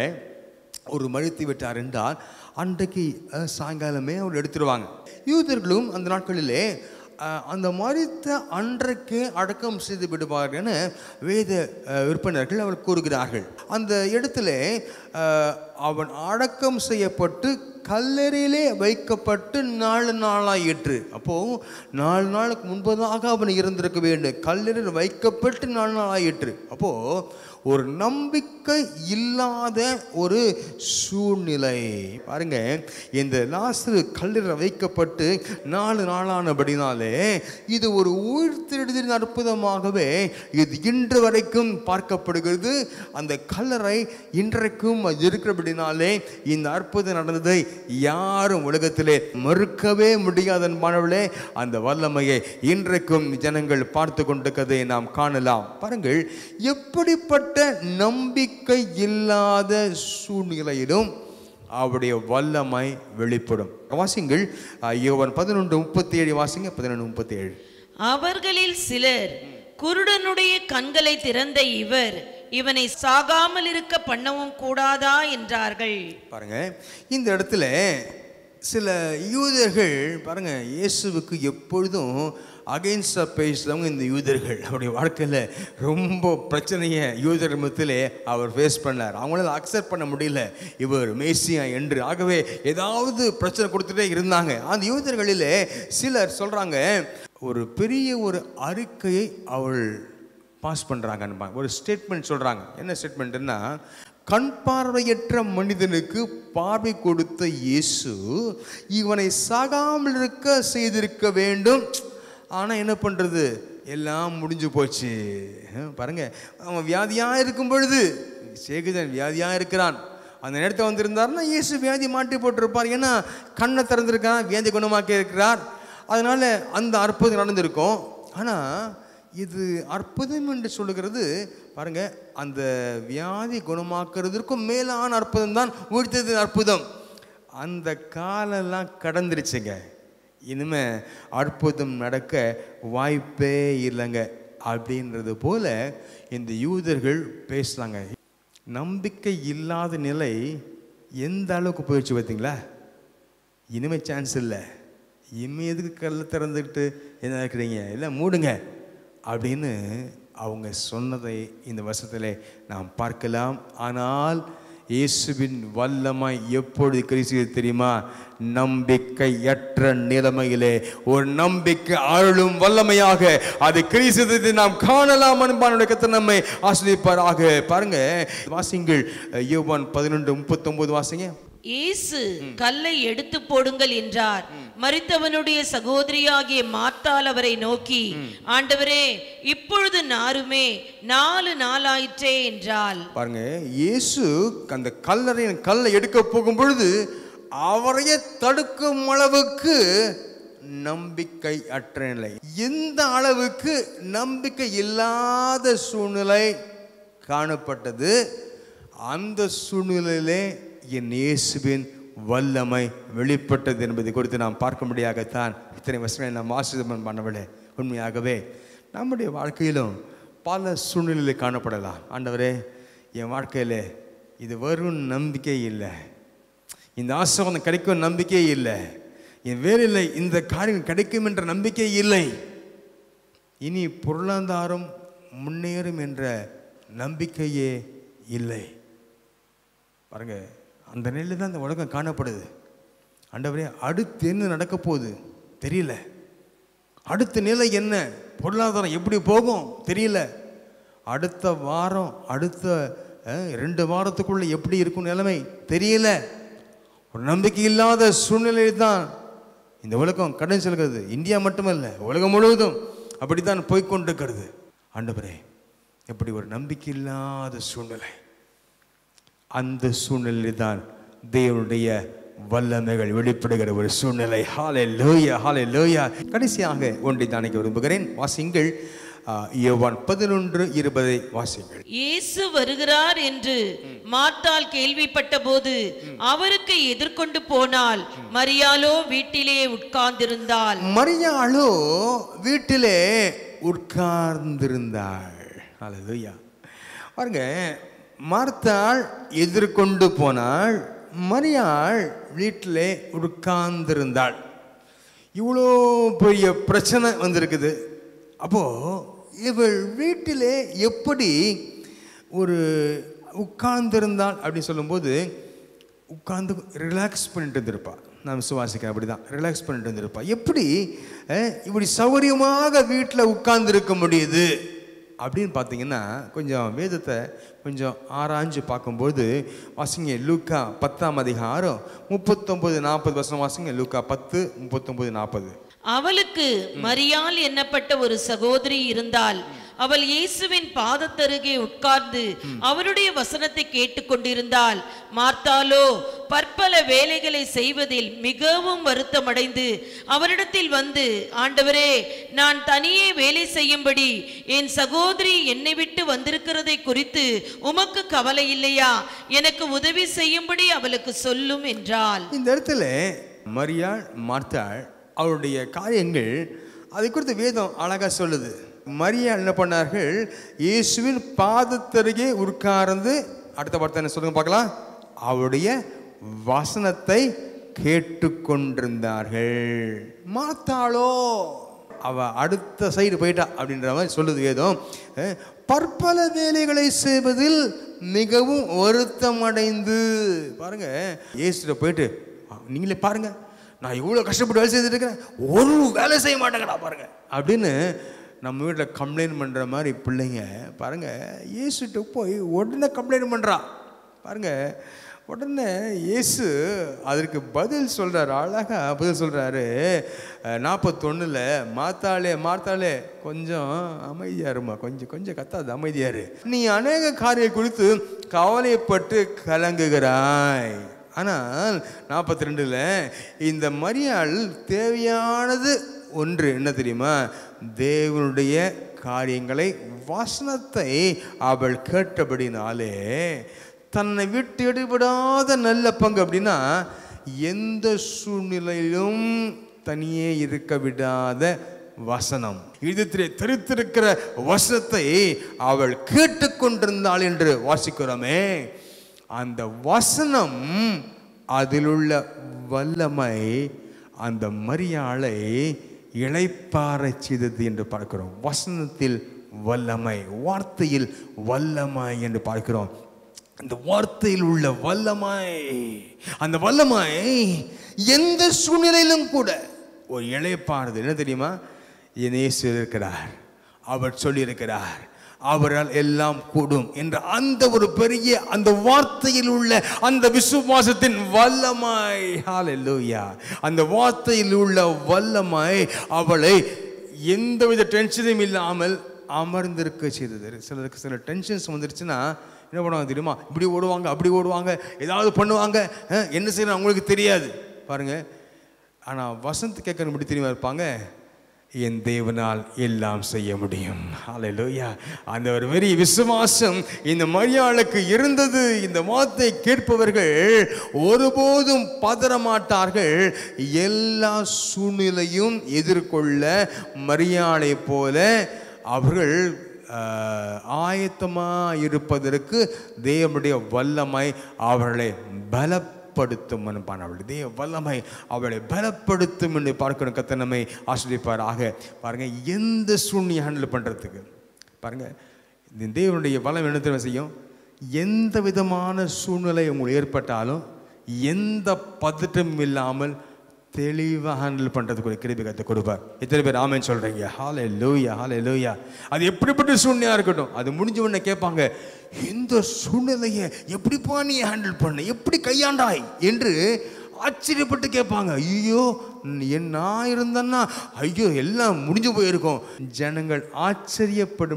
ஒரு மழித்து விட்டார் என்றால் அன்றைக்கு அஹ், சாயங்காலமே அவர் எடுத்துருவாங்க யூதர்களும் அந்த நாட்களிலே அஹ், அந்த மறித்த அன்றைக்கே அடக்கம் செய்து விடுவார் என வேத அஹ், விற்பனர்கள் அவர் கூறுகிறார்கள் அந்த இடத்துல அஹ், அவன் அடக்கம் செய்யப்பட்டு கல்லறையிலே வைக்கப்பட்டு நாலு நாளாயிற்று அப்போ நாலு நாளுக்கு முன்பதாக அவன் இருந்திருக்க வேண்டும் கல்லறையில் வைக்கப்பட்டு நாலு நாள் ஆயிற்று அப்போ ஒரு நம்பிக்கை இல்லாத ஒரு சூழ்நிலை பாருங்க இந்த லாசரு கல்லறையில் வைக்கப்பட்டு நாலு நாளானபடினாலே இது ஒரு உயிர்த்தெழுதின் அற்புதமாகவே இது இன்று வரைக்கும் பார்க்கப்படுகிறது அந்த கல்லறை இன்றைக்கும் அது இருக்கிறபடினாலே இந்த அற்புதம் நடந்ததை யாரும் உலகத்திலே மறுக்கவே முடியாத மாணவர்களே அந்த வல்லமையை இன்றைக்கும் ஜனங்கள் பார்த்து கொண்டிருக்கதை நாம் காணலாம் பாருங்கள் எப்படிப்பட்ட நம்பிக்கை இல்லாத சூழ்நிலையிலும் அவருடைய வல்லமை வெளிப்படும் வாசிங்கள் அஹ், யோவான் பதினொன்று முப்பத்தி ஏழு வாசிங்க பதினொன்று முப்பத்தி ஏழு அவர்களில் சிலர் குருடனுடைய கண்களை திறந்த இவர் இவனை சாகாமல் இருக்க பண்ணவும் கூடாதா என்றார்கள் பாருங்க இந்த இடத்துல சில யூதர்கள் பாருங்க இயேசுவுக்கு எப்பொழுதும் அகைன்ஸ்டாக பேசுகிறவங்க இந்த யூதர்கள் அவருடைய வாழ்க்கையில் ரொம்ப பிரச்சனையை யூதர் மத்தியிலே அவர் ஃபேஸ் பண்ணார் அவங்களால அக்செப்ட் பண்ண முடியல இவர் மேசியா என்று ஆகவே ஏதாவது பிரச்சனை கொடுத்துட்டே இருந்தாங்க அந்த யூதர்களிலே சிலர் சொல்கிறாங்க ஒரு பெரிய ஒரு அறிக்கையை அவள் பாஸ் பண்ணுறாங்க ஒரு ஸ்டேட்மெண்ட் சொல்கிறாங்க என்ன ஸ்டேட்மெண்ட்னா கண் பார்வையற்ற மனிதனுக்கு பார்வை கொடுத்த இயேசு இவனை சாகாமல் இருக்க செய்திருக்க வேண்டும் ஆனால் என்ன பண்ணுறது எல்லாம் முடிஞ்சு போச்சு ஹம், பாருங்க அவன் வியாதியாக இருக்கும் பொழுது சேகுதன் வியாதியாக இருக்கிறான் அந்த நேரத்தில் வந்திருந்தாருன்னா இயேசு வியாதி மாட்டி போட்டிருப்பார் ஏன்னா கண்ணை திறந்திருக்கான் வியாதி குணமாக்கி இருக்கிறார் அதனால அந்த அற்புதம் நடந்திருக்கும் ஆனால் இது அற்புதம் என்று சொல்லுகிறது பாருங்க அந்த வியாதி குணமாக்குறதற்கும் மேலான அற்புதம் தான் உயிர்த்தது அற்புதம் அந்த காலெல்லாம் கடந்துருச்சுங்க இனிமே அற்புதம் நடக்க வாய்ப்பே இல்லைங்க அப்படின்றது போல இந்த யூதர்கள் பேசுகிறாங்க நம்பிக்கை இல்லாத நிலை எந்த அளவுக்கு போயிடுச்சு பார்த்தீங்களா இனிமே சான்ஸ் இல்லை இனிமே எதுக்கு கல்ல திறந்துக்கிட்டு என்ன இருக்கிறீங்க இல்லை மூடுங்க அப்படின்னு அவங்க சொன்னதை இந்த வருஷத்தில் நாம் பார்க்கலாம் ஆனால் இயேசுவின் வல்லமை எப்பொழுது கிறிஸ்து தெரியுமா நம்பிக்கையற்ற நிலைமையிலே ஒரு நம்பிக்கை ஆளும் வல்லமையாக அது கிறிஸ்துவத்தை நாம் காணலாம் அன்பானுடைய கர்த்தர் நம்மை ஆசிரியப்பாராக பாருங்க வாசிங்கள் யோவான் பதினொன்று முப்பத்தொன்பது வாசிங்க இயேசு கல்லை எடுத்து போடுங்கள் என்றார் மரித்தவனுடைய சகோதரியாகிய மார்த்தாள் அவரை நோக்கி ஆண்டவரே இப்பொழுது நாருமே நாலு நாளாயிற்றே என்றாள் பாருங்க இயேசு அந்த கல்லறையின் கல்லை எடுக்க போகும் பொழுது அவரையே தடுக்கும் அளவுக்கு நம்பிக்கை அற்ற நிலை எந்த அளவுக்கு நம்பிக்கை இல்லாத சூழ்நிலை காணப்பட்டது அந்த சூழ்நிலையிலே என் இயேசுவின் வல்லமை வெளிப்பட்டது என்பதை குறித்து நாம் பார்க்க முடியாகத்தான் இத்தனை வருஷங்களை நாம் ஆசிரியமன் பண்ணவில்லை உண்மையாகவே நம்முடைய வாழ்க்கையிலும் பல சூழ்நிலையில் காணப்படலாம் ஆண்டவரே என் வாழ்க்கையில் இது வரும் நம்பிக்கை இல்லை இந்த ஆசீர்வாதம் கிடைக்கும் நம்பிக்கை இல்லை என் வேலையில் இந்த காரியம் கிடைக்கும் என்ற நம்பிக்கை இல்லை இனி பொருளாதாரம் முன்னேறும் என்ற நம்பிக்கையே இல்லை பாருங்க அந்த நிலையில் தான் இந்த உலகம் காணப்படுது ஆண்டவரே அடுத்து என்ன நடக்க போகுது தெரியல அடுத்த நிலை என்ன பொருளாதாரம் எப்படி போகும் தெரியல அடுத்த வாரம் அடுத்த அஹ், ரெண்டு வாரத்துக்குள்ள எப்படி இருக்கும் நிலைமை தெரியல ஒரு நம்பிக்கை இல்லாத சூழ்நிலையில் தான் இந்த உலகம் கடன் செல்கிறது இந்தியா மட்டுமல்ல உலகம் முழுவதும் அப்படித்தான் போய்க்கொண்டிருக்கிறது ஆண்டவரே எப்படி ஒரு நம்பிக்கை இல்லாத சூழ்நிலை அந்த சூழ்நிலையில் தான் தேவனுடைய வல்லமைகள் வெளிப்படுகிற ஒரு சூழ்நிலை ஹாலே லோயா ஹாலே லோயா கடைசியாக ஒன்றை தானிக்க விரும்புகிறேன் வாசிங்கள் ஆ, யோவான் பதினொன்று இருபதை வாசிங்கள் இயேசு வருகிறார் என்று மார்த்தாள் கேள்விப்பட்ட போது அவருக்கு எதிர்கொண்டு போனால் மரியாளோ வீட்டிலே உட்கார்ந்திருந்தாள் மரியாளோ வீட்டிலே உட்கார்ந்திருந்தாள் ஹalleluya பாருங்க மார்த்தாள் எதிர்கொண்டு போனாள் மரியாள் வீட்டிலே உட்கார்ந்திருந்தாள் இவ்வளோ பெரிய பிரச்சனை வந்திருக்குது அப்போ இவள் வீட்டிலே எப்படி ஒரு உட்கார்ந்திருந்தாள் அப்படின்னு சொல்லும்போது உட்கார்ந்து ரிலாக்ஸ் பண்ணிட்டு இருந்திருப்பா நான் விசுவாசிக்கிறேன் அப்படி தான் ரிலாக்ஸ் பண்ணிட்டு இருந்திருப்பா எப்படி அஹ், இப்படி சௌகரியமாக வீட்டில் உட்கார்ந்துருக்க முடியுது அப்படின்னு பார்த்தீங்கன்னா கொஞ்சம் வேதத்தை கொஞ்சம் ஆராய்ஞ்சு பார்க்கும்போது வாசிங்க லூக்கா பத்தாம் அதிகாரம் முப்பத்தொம்பது நாற்பது வருஷம் வாசிங்க லூக்கா பத்து முப்பத்தொம்பது நாற்பது அவளுக்கு மரியாள் என்னப்பட்ட ஒரு சகோதரி இருந்தாள் அவள் இயேசுவின் பாதத்தருகே உட்கார்ந்து அவருடைய வசனத்தை கேட்டுக்கொண்டிருந்தாள் மார்த்தாளோ பற்பல வேலைகளை செய்வதில் மிகவும் வருத்தமடைந்து அவரிடத்தில் வந்து ஆண்டவரே நான் தனியே வேலை செய்யும்படி என் சகோதரி என்னை விட்டு வந்திருக்கிறதை குறித்து உமக்கு கவலை இல்லையா எனக்கு உதவி செய்யும்படி அவளுக்கு சொல்லும் என்றாள் இந்த இடத்துல மரியாள் மார்த்தாள் அவருடைய காரியங்கள் அதை குறித்து வேதம் அழகாக சொல்லுது மரியாள் என்ன பண்ணார்கள் இயேசுவின் பாதத்தருகே உட்கார்ந்து அடுத்த வார்த்தை என்ன சொல்லுங்க பார்க்கலாம் அவருடைய வசனத்தை கேட்டுக்கொண்டிருந்தார்கள் மார்த்தாளோ அவ அடுத்த சைடு போயிட்டா அப்படின்ற மாதிரி சொல்லுது வேதம் அஹ், பற்பல வேலைகளை செய்வதில் மிகவும் வருத்தமடைந்து பாருங்க இயேசுட்ட போயிட்டு நீங்களே பாருங்க நான் இவ்வளோ கஷ்டப்பட்டு வேலை செய்துட்டு இருக்கிறேன் ஒரு வேலை செய்ய மாட்டேங்கடா பாருங்க அப்படின்னு நம்ம வீட்டில் கம்ப்ளைண்ட் பண்ணுற மாதிரி பிள்ளைங்க பாருங்க இயேசுட்ட போய் உடனே கம்ப்ளைண்ட் பண்ணுறா பாருங்க உடனே இயேசு அதற்கு பதில் சொல்றாரு அழகா பதில் சொல்றாரு நாற்பத்தொன்னுல மாத்தாளே மாத்தாளே கொஞ்சம் அமைதியா இருமா கொஞ்சம் கொஞ்சம் கத்தாது அமைதியா இரு நீ அநேக காரியம் குறித்து கவலைப்பட்டு கலங்குகிறாய் ஆனால் நாற்பத்தி ரெண்டுல இந்த மரியாள் தேவையானது ஒன்று என்ன தெரியுமா தேவனுடைய காரியங்களை வசனத்தை அவள் கேட்டபடினாலே தன்னை விட்டு எடுபடாத நல்ல பங்கு அப்படின்னா எந்த சூழ்நிலையிலும் தனியே இருக்க விடாத வசனம் இதத்திலே தெரித்திருக்கிற வசனத்தை அவள் கேட்டுக்கொண்டிருந்தாள் என்று வாசிக்கிறோமே அந்த வசனம் அதிலுள்ள வல்லமை அந்த மரியாளை இளைப்பாறச் செய்தது என்று பார்க்கிறோம் வசனத்தில் வல்லமை வார்த்தையில் வல்லமை என்று பார்க்கிறோம் அந்த வார்த்தையில் உள்ள வல்லமை அந்த வல்லமை எந்த சூழ்நிலையிலும் கூட ஒரு இளைப்பாறுது என்ன தெரியுமா என் இயேசு இருக்கிறார் அவர் சொல்லியிருக்கிறார் அவரால் எல்லாம் கூடும் என்ற அந்த ஒரு பெரிய அந்த வார்த்தையில் உள்ள அந்த விசுவாசத்தின் வல்லமை ஹalleluya அந்த வார்த்தையில் உள்ள வல்லமை அவளை எந்தவித டென்ஷனும் இல்லாமல் அமர்ந்திருக்க செய்தது சிலருக்கு சில டென்ஷன்ஸ் வந்துருச்சுன்னா என்ன பண்ணுவாங்க தெரியுமா இப்படி ஓடுவாங்க அப்படி ஓடுவாங்க ஏதாவது பண்ணுவாங்க அஹ், என்ன செய்யணும் அவங்களுக்கு தெரியாது பாருங்க ஆனால் வசந்த் கேட்கணும் இப்படி தெரியுமா இருப்பாங்க என் தேவனால் எல்லாம் செய்ய முடியும் ஹalleluya அந்த ஒரு வெறி விசுவாசம் இந்த மரியாளுக்கு இருந்தது இந்த வார்த்தை கேட்பவர்கள் ஒருபோதும் பதற மாட்டார்கள் எல்லா சூழ்நிலையும் எதிர்கொள்ள மரியாளை போல அவர்கள் ஆயத்தமாக இருப்பதற்கு தேவனுடைய வல்லமை அவர்களை பலப்படுத்தும் என்பான் அவள் தேவ வல்லமை அவளை பலப்படுத்தும் என்று பார்க்கணும் கத்த நம்மை ஆசிரியப்பாராக பாருங்க எந்த சூழ்நிலை ஹேண்டில் பண்ணுறதுக்கு பாருங்க இந்த தேவனுடைய வல்லம் என்ன தெரியுமா செய்யும் எந்த விதமான சூழ்நிலை உங்களுக்கு ஏற்பட்டாலும் எந்த பதட்டமும் இல்லாமல் தெளிவாக ஹேண்டில் பண்ணுறதுக்கு ஒரு கிருபி கத்தை கொடுப்பார் எத்தனை பேர் ஆமேன்னு சொல்கிறீங்க ஹாலே லூயா ஹாலே லூயா அது எப்படிப்பட்ட சூழ்நிலையாக இருக்கட்டும் அது முடிஞ்ச உடனே கேட்பாங்க இந்த சூழ்நிலையை எப்படிப்பா நீ ஹேண்டில் பண்ண எப்படி கையாண்டாய் என்று ஆச்சரியப்பட்டு கேட்பாங்க ஐயோ என் நான் இருந்தேன்னா ஐயோ எல்லாம் முடிஞ்சு போயிருக்கும் ஜனங்கள்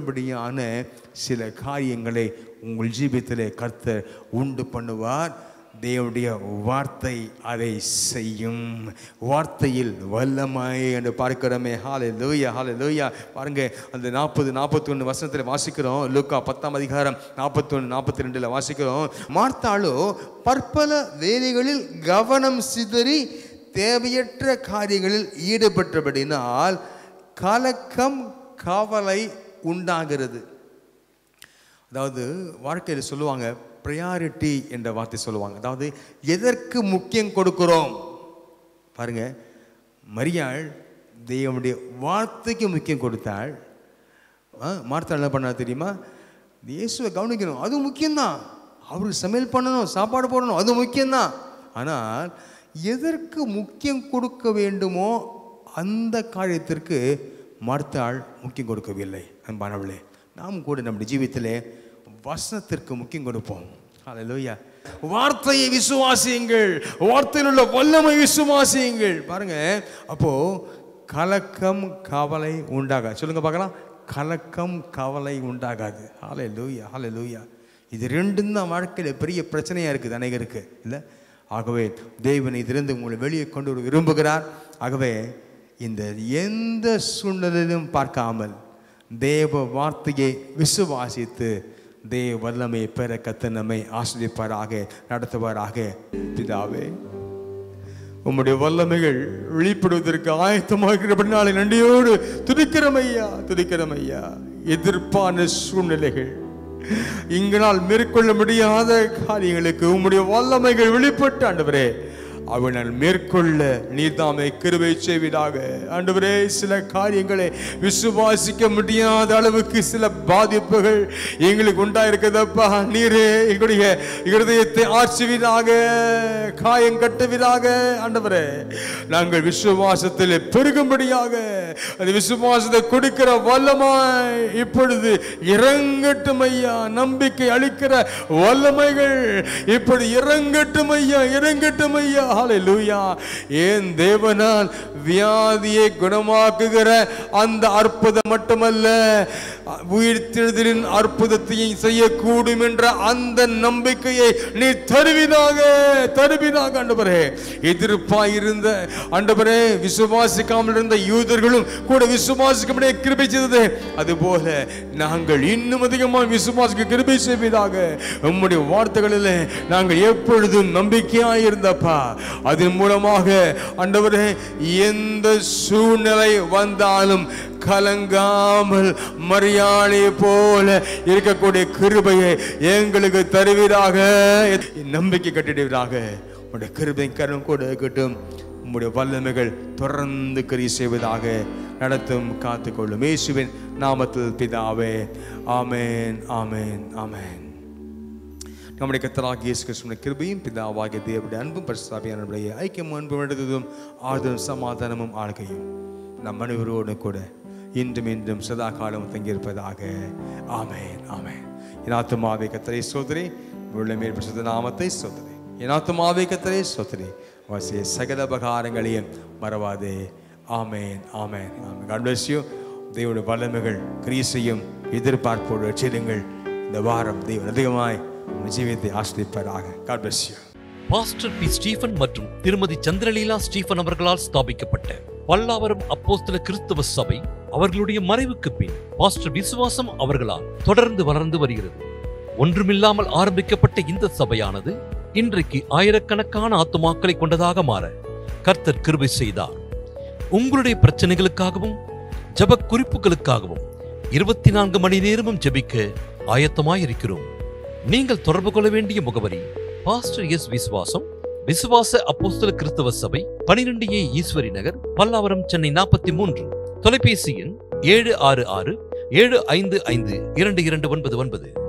ஆச்சரியப்படும்படியான சில காரியங்களை உங்கள் ஜீவியத்திலே கர்த்தர் உண்டு பண்ணுவார் தேவனுடைய வார்த்தை அதை செய்யும் வார்த்தையில் வல்லமை என்று பார்க்கிறோமே ஹாலே லூயா ஹாலே லூயா பாருங்க அந்த நாற்பது நாற்பத்தொன்று வசனத்தில் வாசிக்கிறோம் லூக்கா பத்தாம் அதிகாரம் நாற்பத்தொன்று நாற்பத்தி ரெண்டில் வாசிக்கிறோம் மார்த்தாளோ பற்பல வேலைகளில் கவனம் சிதறி தேவையற்ற காரியங்களில் ஈடுபட்டபடினால் கலக்கம் கவலை உண்டாகிறது அதாவது வாழ்க்கையில் சொல்லுவாங்க ப்ரையாரிட்டி என்ற வார்த்தை சொல்லுவாங்க அதாவது எதற்கு முக்கியம் கொடுக்கிறோம் பாருங்க மரியாள் தேவனுடைய வார்த்தைக்கு முக்கியம் கொடுத்தாள் ஆ, மார்த்தாள் என்ன பண்ணா தெரியுமா இயேசுவை கவனிக்கணும் அது முக்கியம்தான் அவருக்கு சமையல் பண்ணணும் சாப்பாடு போடணும் அது முக்கியம்தான் ஆனால் எதற்கு முக்கியம் கொடுக்க வேண்டுமோ அந்த காரியத்திற்கு மார்த்தாள் முக்கியம் கொடுக்கவில்லை அன்பானவளே நாம் கூட நம்முடைய ஜீவியத்திலே வசனத்திற்கு முக்கியம் கொடுப்போம் ஹalleluya வார்த்தையை விசுவாசியுங்கள் வார்த்தையில் உள்ள வல்லமை விசுவாசியுங்கள் பாருங்க அப்போ கலக்கம் கவலை உண்டாகாது சொல்லுங்க பார்க்கலாம் கலக்கம் கவலை உண்டாகாது ஹாலே லூயா ஹாலே லூயா இது ரெண்டும் தான் வாழ்க்கையில் பெரிய பிரச்சனையாக இருக்குது அநேகருக்கு இல்லை ஆகவே தேவன் இதிலிருந்து உங்களை வெளியே கொண்டு வர விரும்புகிறார் ஆகவே இந்த எந்த சூழ்நிலையிலும் பார்க்காமல் தேவ வார்த்தையை விசுவாசித்து தேவ வல்லமை பெற கத்த நம்மை ஆசிரியப்பாராக நடத்துவாராக பிதாவே உம்முடைய வல்லமைகள் வெளிப்படுவதற்கு ஆயத்தமாகிறபடினாலே நன்றியோடு துதிக்கிறமையா துதிக்கிறமையா எதிர்ப்பான சூழ்நிலைகள் இங்கனால் மேற்கொள்ள முடியாத காரியங்களுக்கு உம்முடைய வல்லமைகள் வெளிப்பட்டு ஆண்டவரே அவனால் மேற்கொள்ள நீர்தாமை கிருபை செய்வீராக ஆண்டவரே சில காரியங்களை விசுவாசிக்க முடியாத அளவுக்கு சில பாதிப்புகள் எங்களுக்கு உண்டாயிருக்குதப்பா நீரே எங்களுடைய இருதயத்தை ஆற்றுவீராக காயம் கட்டுவீராக ஆண்டவரே நாங்கள் விசுவாசத்தில் பெருகும்படியாக அந்த விசுவாசத்தை கொடுக்கிற வல்லமாய் இப்பொழுது இறங்கட்டும் ஐயா நம்பிக்கை அளிக்கிற வல்லமைகள் இப்படி இறங்கட்டும் ஐயா இறங்கட்டும் ஐயா ஹalleluya ஏன் தேவனால் வியாதியை குணமாக்குகிற அந்த அற்புதம் மட்டுமல்ல உயிர்த்தெழுதலின் அற்புதத்தையும் செய்யக்கூடும் என்ற அந்த நம்பிக்கையை நீ தருவினாக தருவினாக ஆண்டவரே எதிர்ப்பாயிருந்த ஆண்டவரே விசுவாசிக்காமல் இருந்த யூதர்களும் கூட விசுவாசிக்கப்படிய கிருபை செய்தது அதுபோல நாங்கள் இன்னும் அதிகமாக விசுவாசிக்க கிருபை செய்வதாக உம்முடைய வார்த்தைகளில் நாங்கள் எப்பொழுதும் நம்பிக்கையாய் இருந்தப்பா அதன் மூலமாக ஆண்டவரே எந்த சூழ்நிலை வந்தாலும் கலங்காமல் மரியாதை போல இருக்கக்கூடிய கிருபையை எங்களுக்கு தருவீராக நம்பிக்கை கட்டிடுவீராக உடைய கிருபை கரம் கூட இருக்கட்டும் உம்முடைய வல்லமைகள் தொடர்ந்து கரி செய்வதாக நடத்தும் காத்துக்கொள்ளும் இயேசுவின் நாமத்தில் பிதாவே ஆமென் ஆமென் ஆமென் நம்முடைய கத்தராகிய இயேசு கிறிஸ்துவின் கிருபையும் பிதாவாகிய தேவனுடைய அன்பும் பரிசுத்தாபியானுடைய ஐக்கியம் அன்பும் எடுத்ததும் ஆறுதலும் சமாதானமும் ஆளுகையும் நம் அனைவரோடு கூட இன்றும் இன்றும் சதா காலம் தங்கியிருப்பதாக ஆமென் ஆமென் என் ஆத்துமாவை கத்தரை சோதரி உள்ள மேற்பட்ட நாமத்தை சோதரி என் ஆத்துமாவை கத்தரை சோதரி வாசிய சகல உபகாரங்களையும் மறவாதே ஆமென் ஆமென் ஆமென் God bless you தேவனுடைய வல்லமைகள் கிரீசையும் எதிர்பார்ப்போடு வச்சிருங்கள் இந்த வாரம் தேவன் அதிகமாய் உங்கள் ஜீவியத்தை ஆஸ்வதிப்பாராக God bless you pastor P Stephen மற்றும் திருமதி சந்திரலீலா ஸ்டீஃபன் அவர்களால் ஸ்தாபிக்கப்பட்ட பல்லாவரம் அப்போஸ்தல கிறிஸ்தவ சபை அவர்களுடைய மறைவுக்கு பின் பாஸ்டர் விசுவாசம் அவர்களால் தொடர்ந்து வளர்ந்து வருகிறது ஒன்றுமில்லாமல் ஆரம்பிக்கப்பட்ட இந்த சபையானது இன்றைக்கு ஆயிரக்கணக்கான ஆத்துமாக்களை கொண்டதாக மாற கர்த்தர் கிருபை செய்தார் உங்களுடைய பிரச்சனைகளுக்காகவும் ஜெப குறிப்புகளுக்காகவும் இருபத்தி நான்கு மணி நேரமும் ஜெபிக்க ஆயத்தமாயிருக்கிறோம் நீங்கள் தொடர்பு கொள்ள வேண்டிய முகவரி பாஸ்டர் எஸ் விசுவாசம் விசுவாச அப்போஸ்தல கிறிஸ்தவ சபை பனிரெண்டு ஏ ஈஸ்வரி நகர் பல்லாவரம் சென்னை நாற்பத்தி மூன்று தொலைபேசி எண் ஏழு ஆறு ஆறு ஏழு ஐந்து ஐந்து இரண்டு இரண்டு ஒன்பது ஒன்பது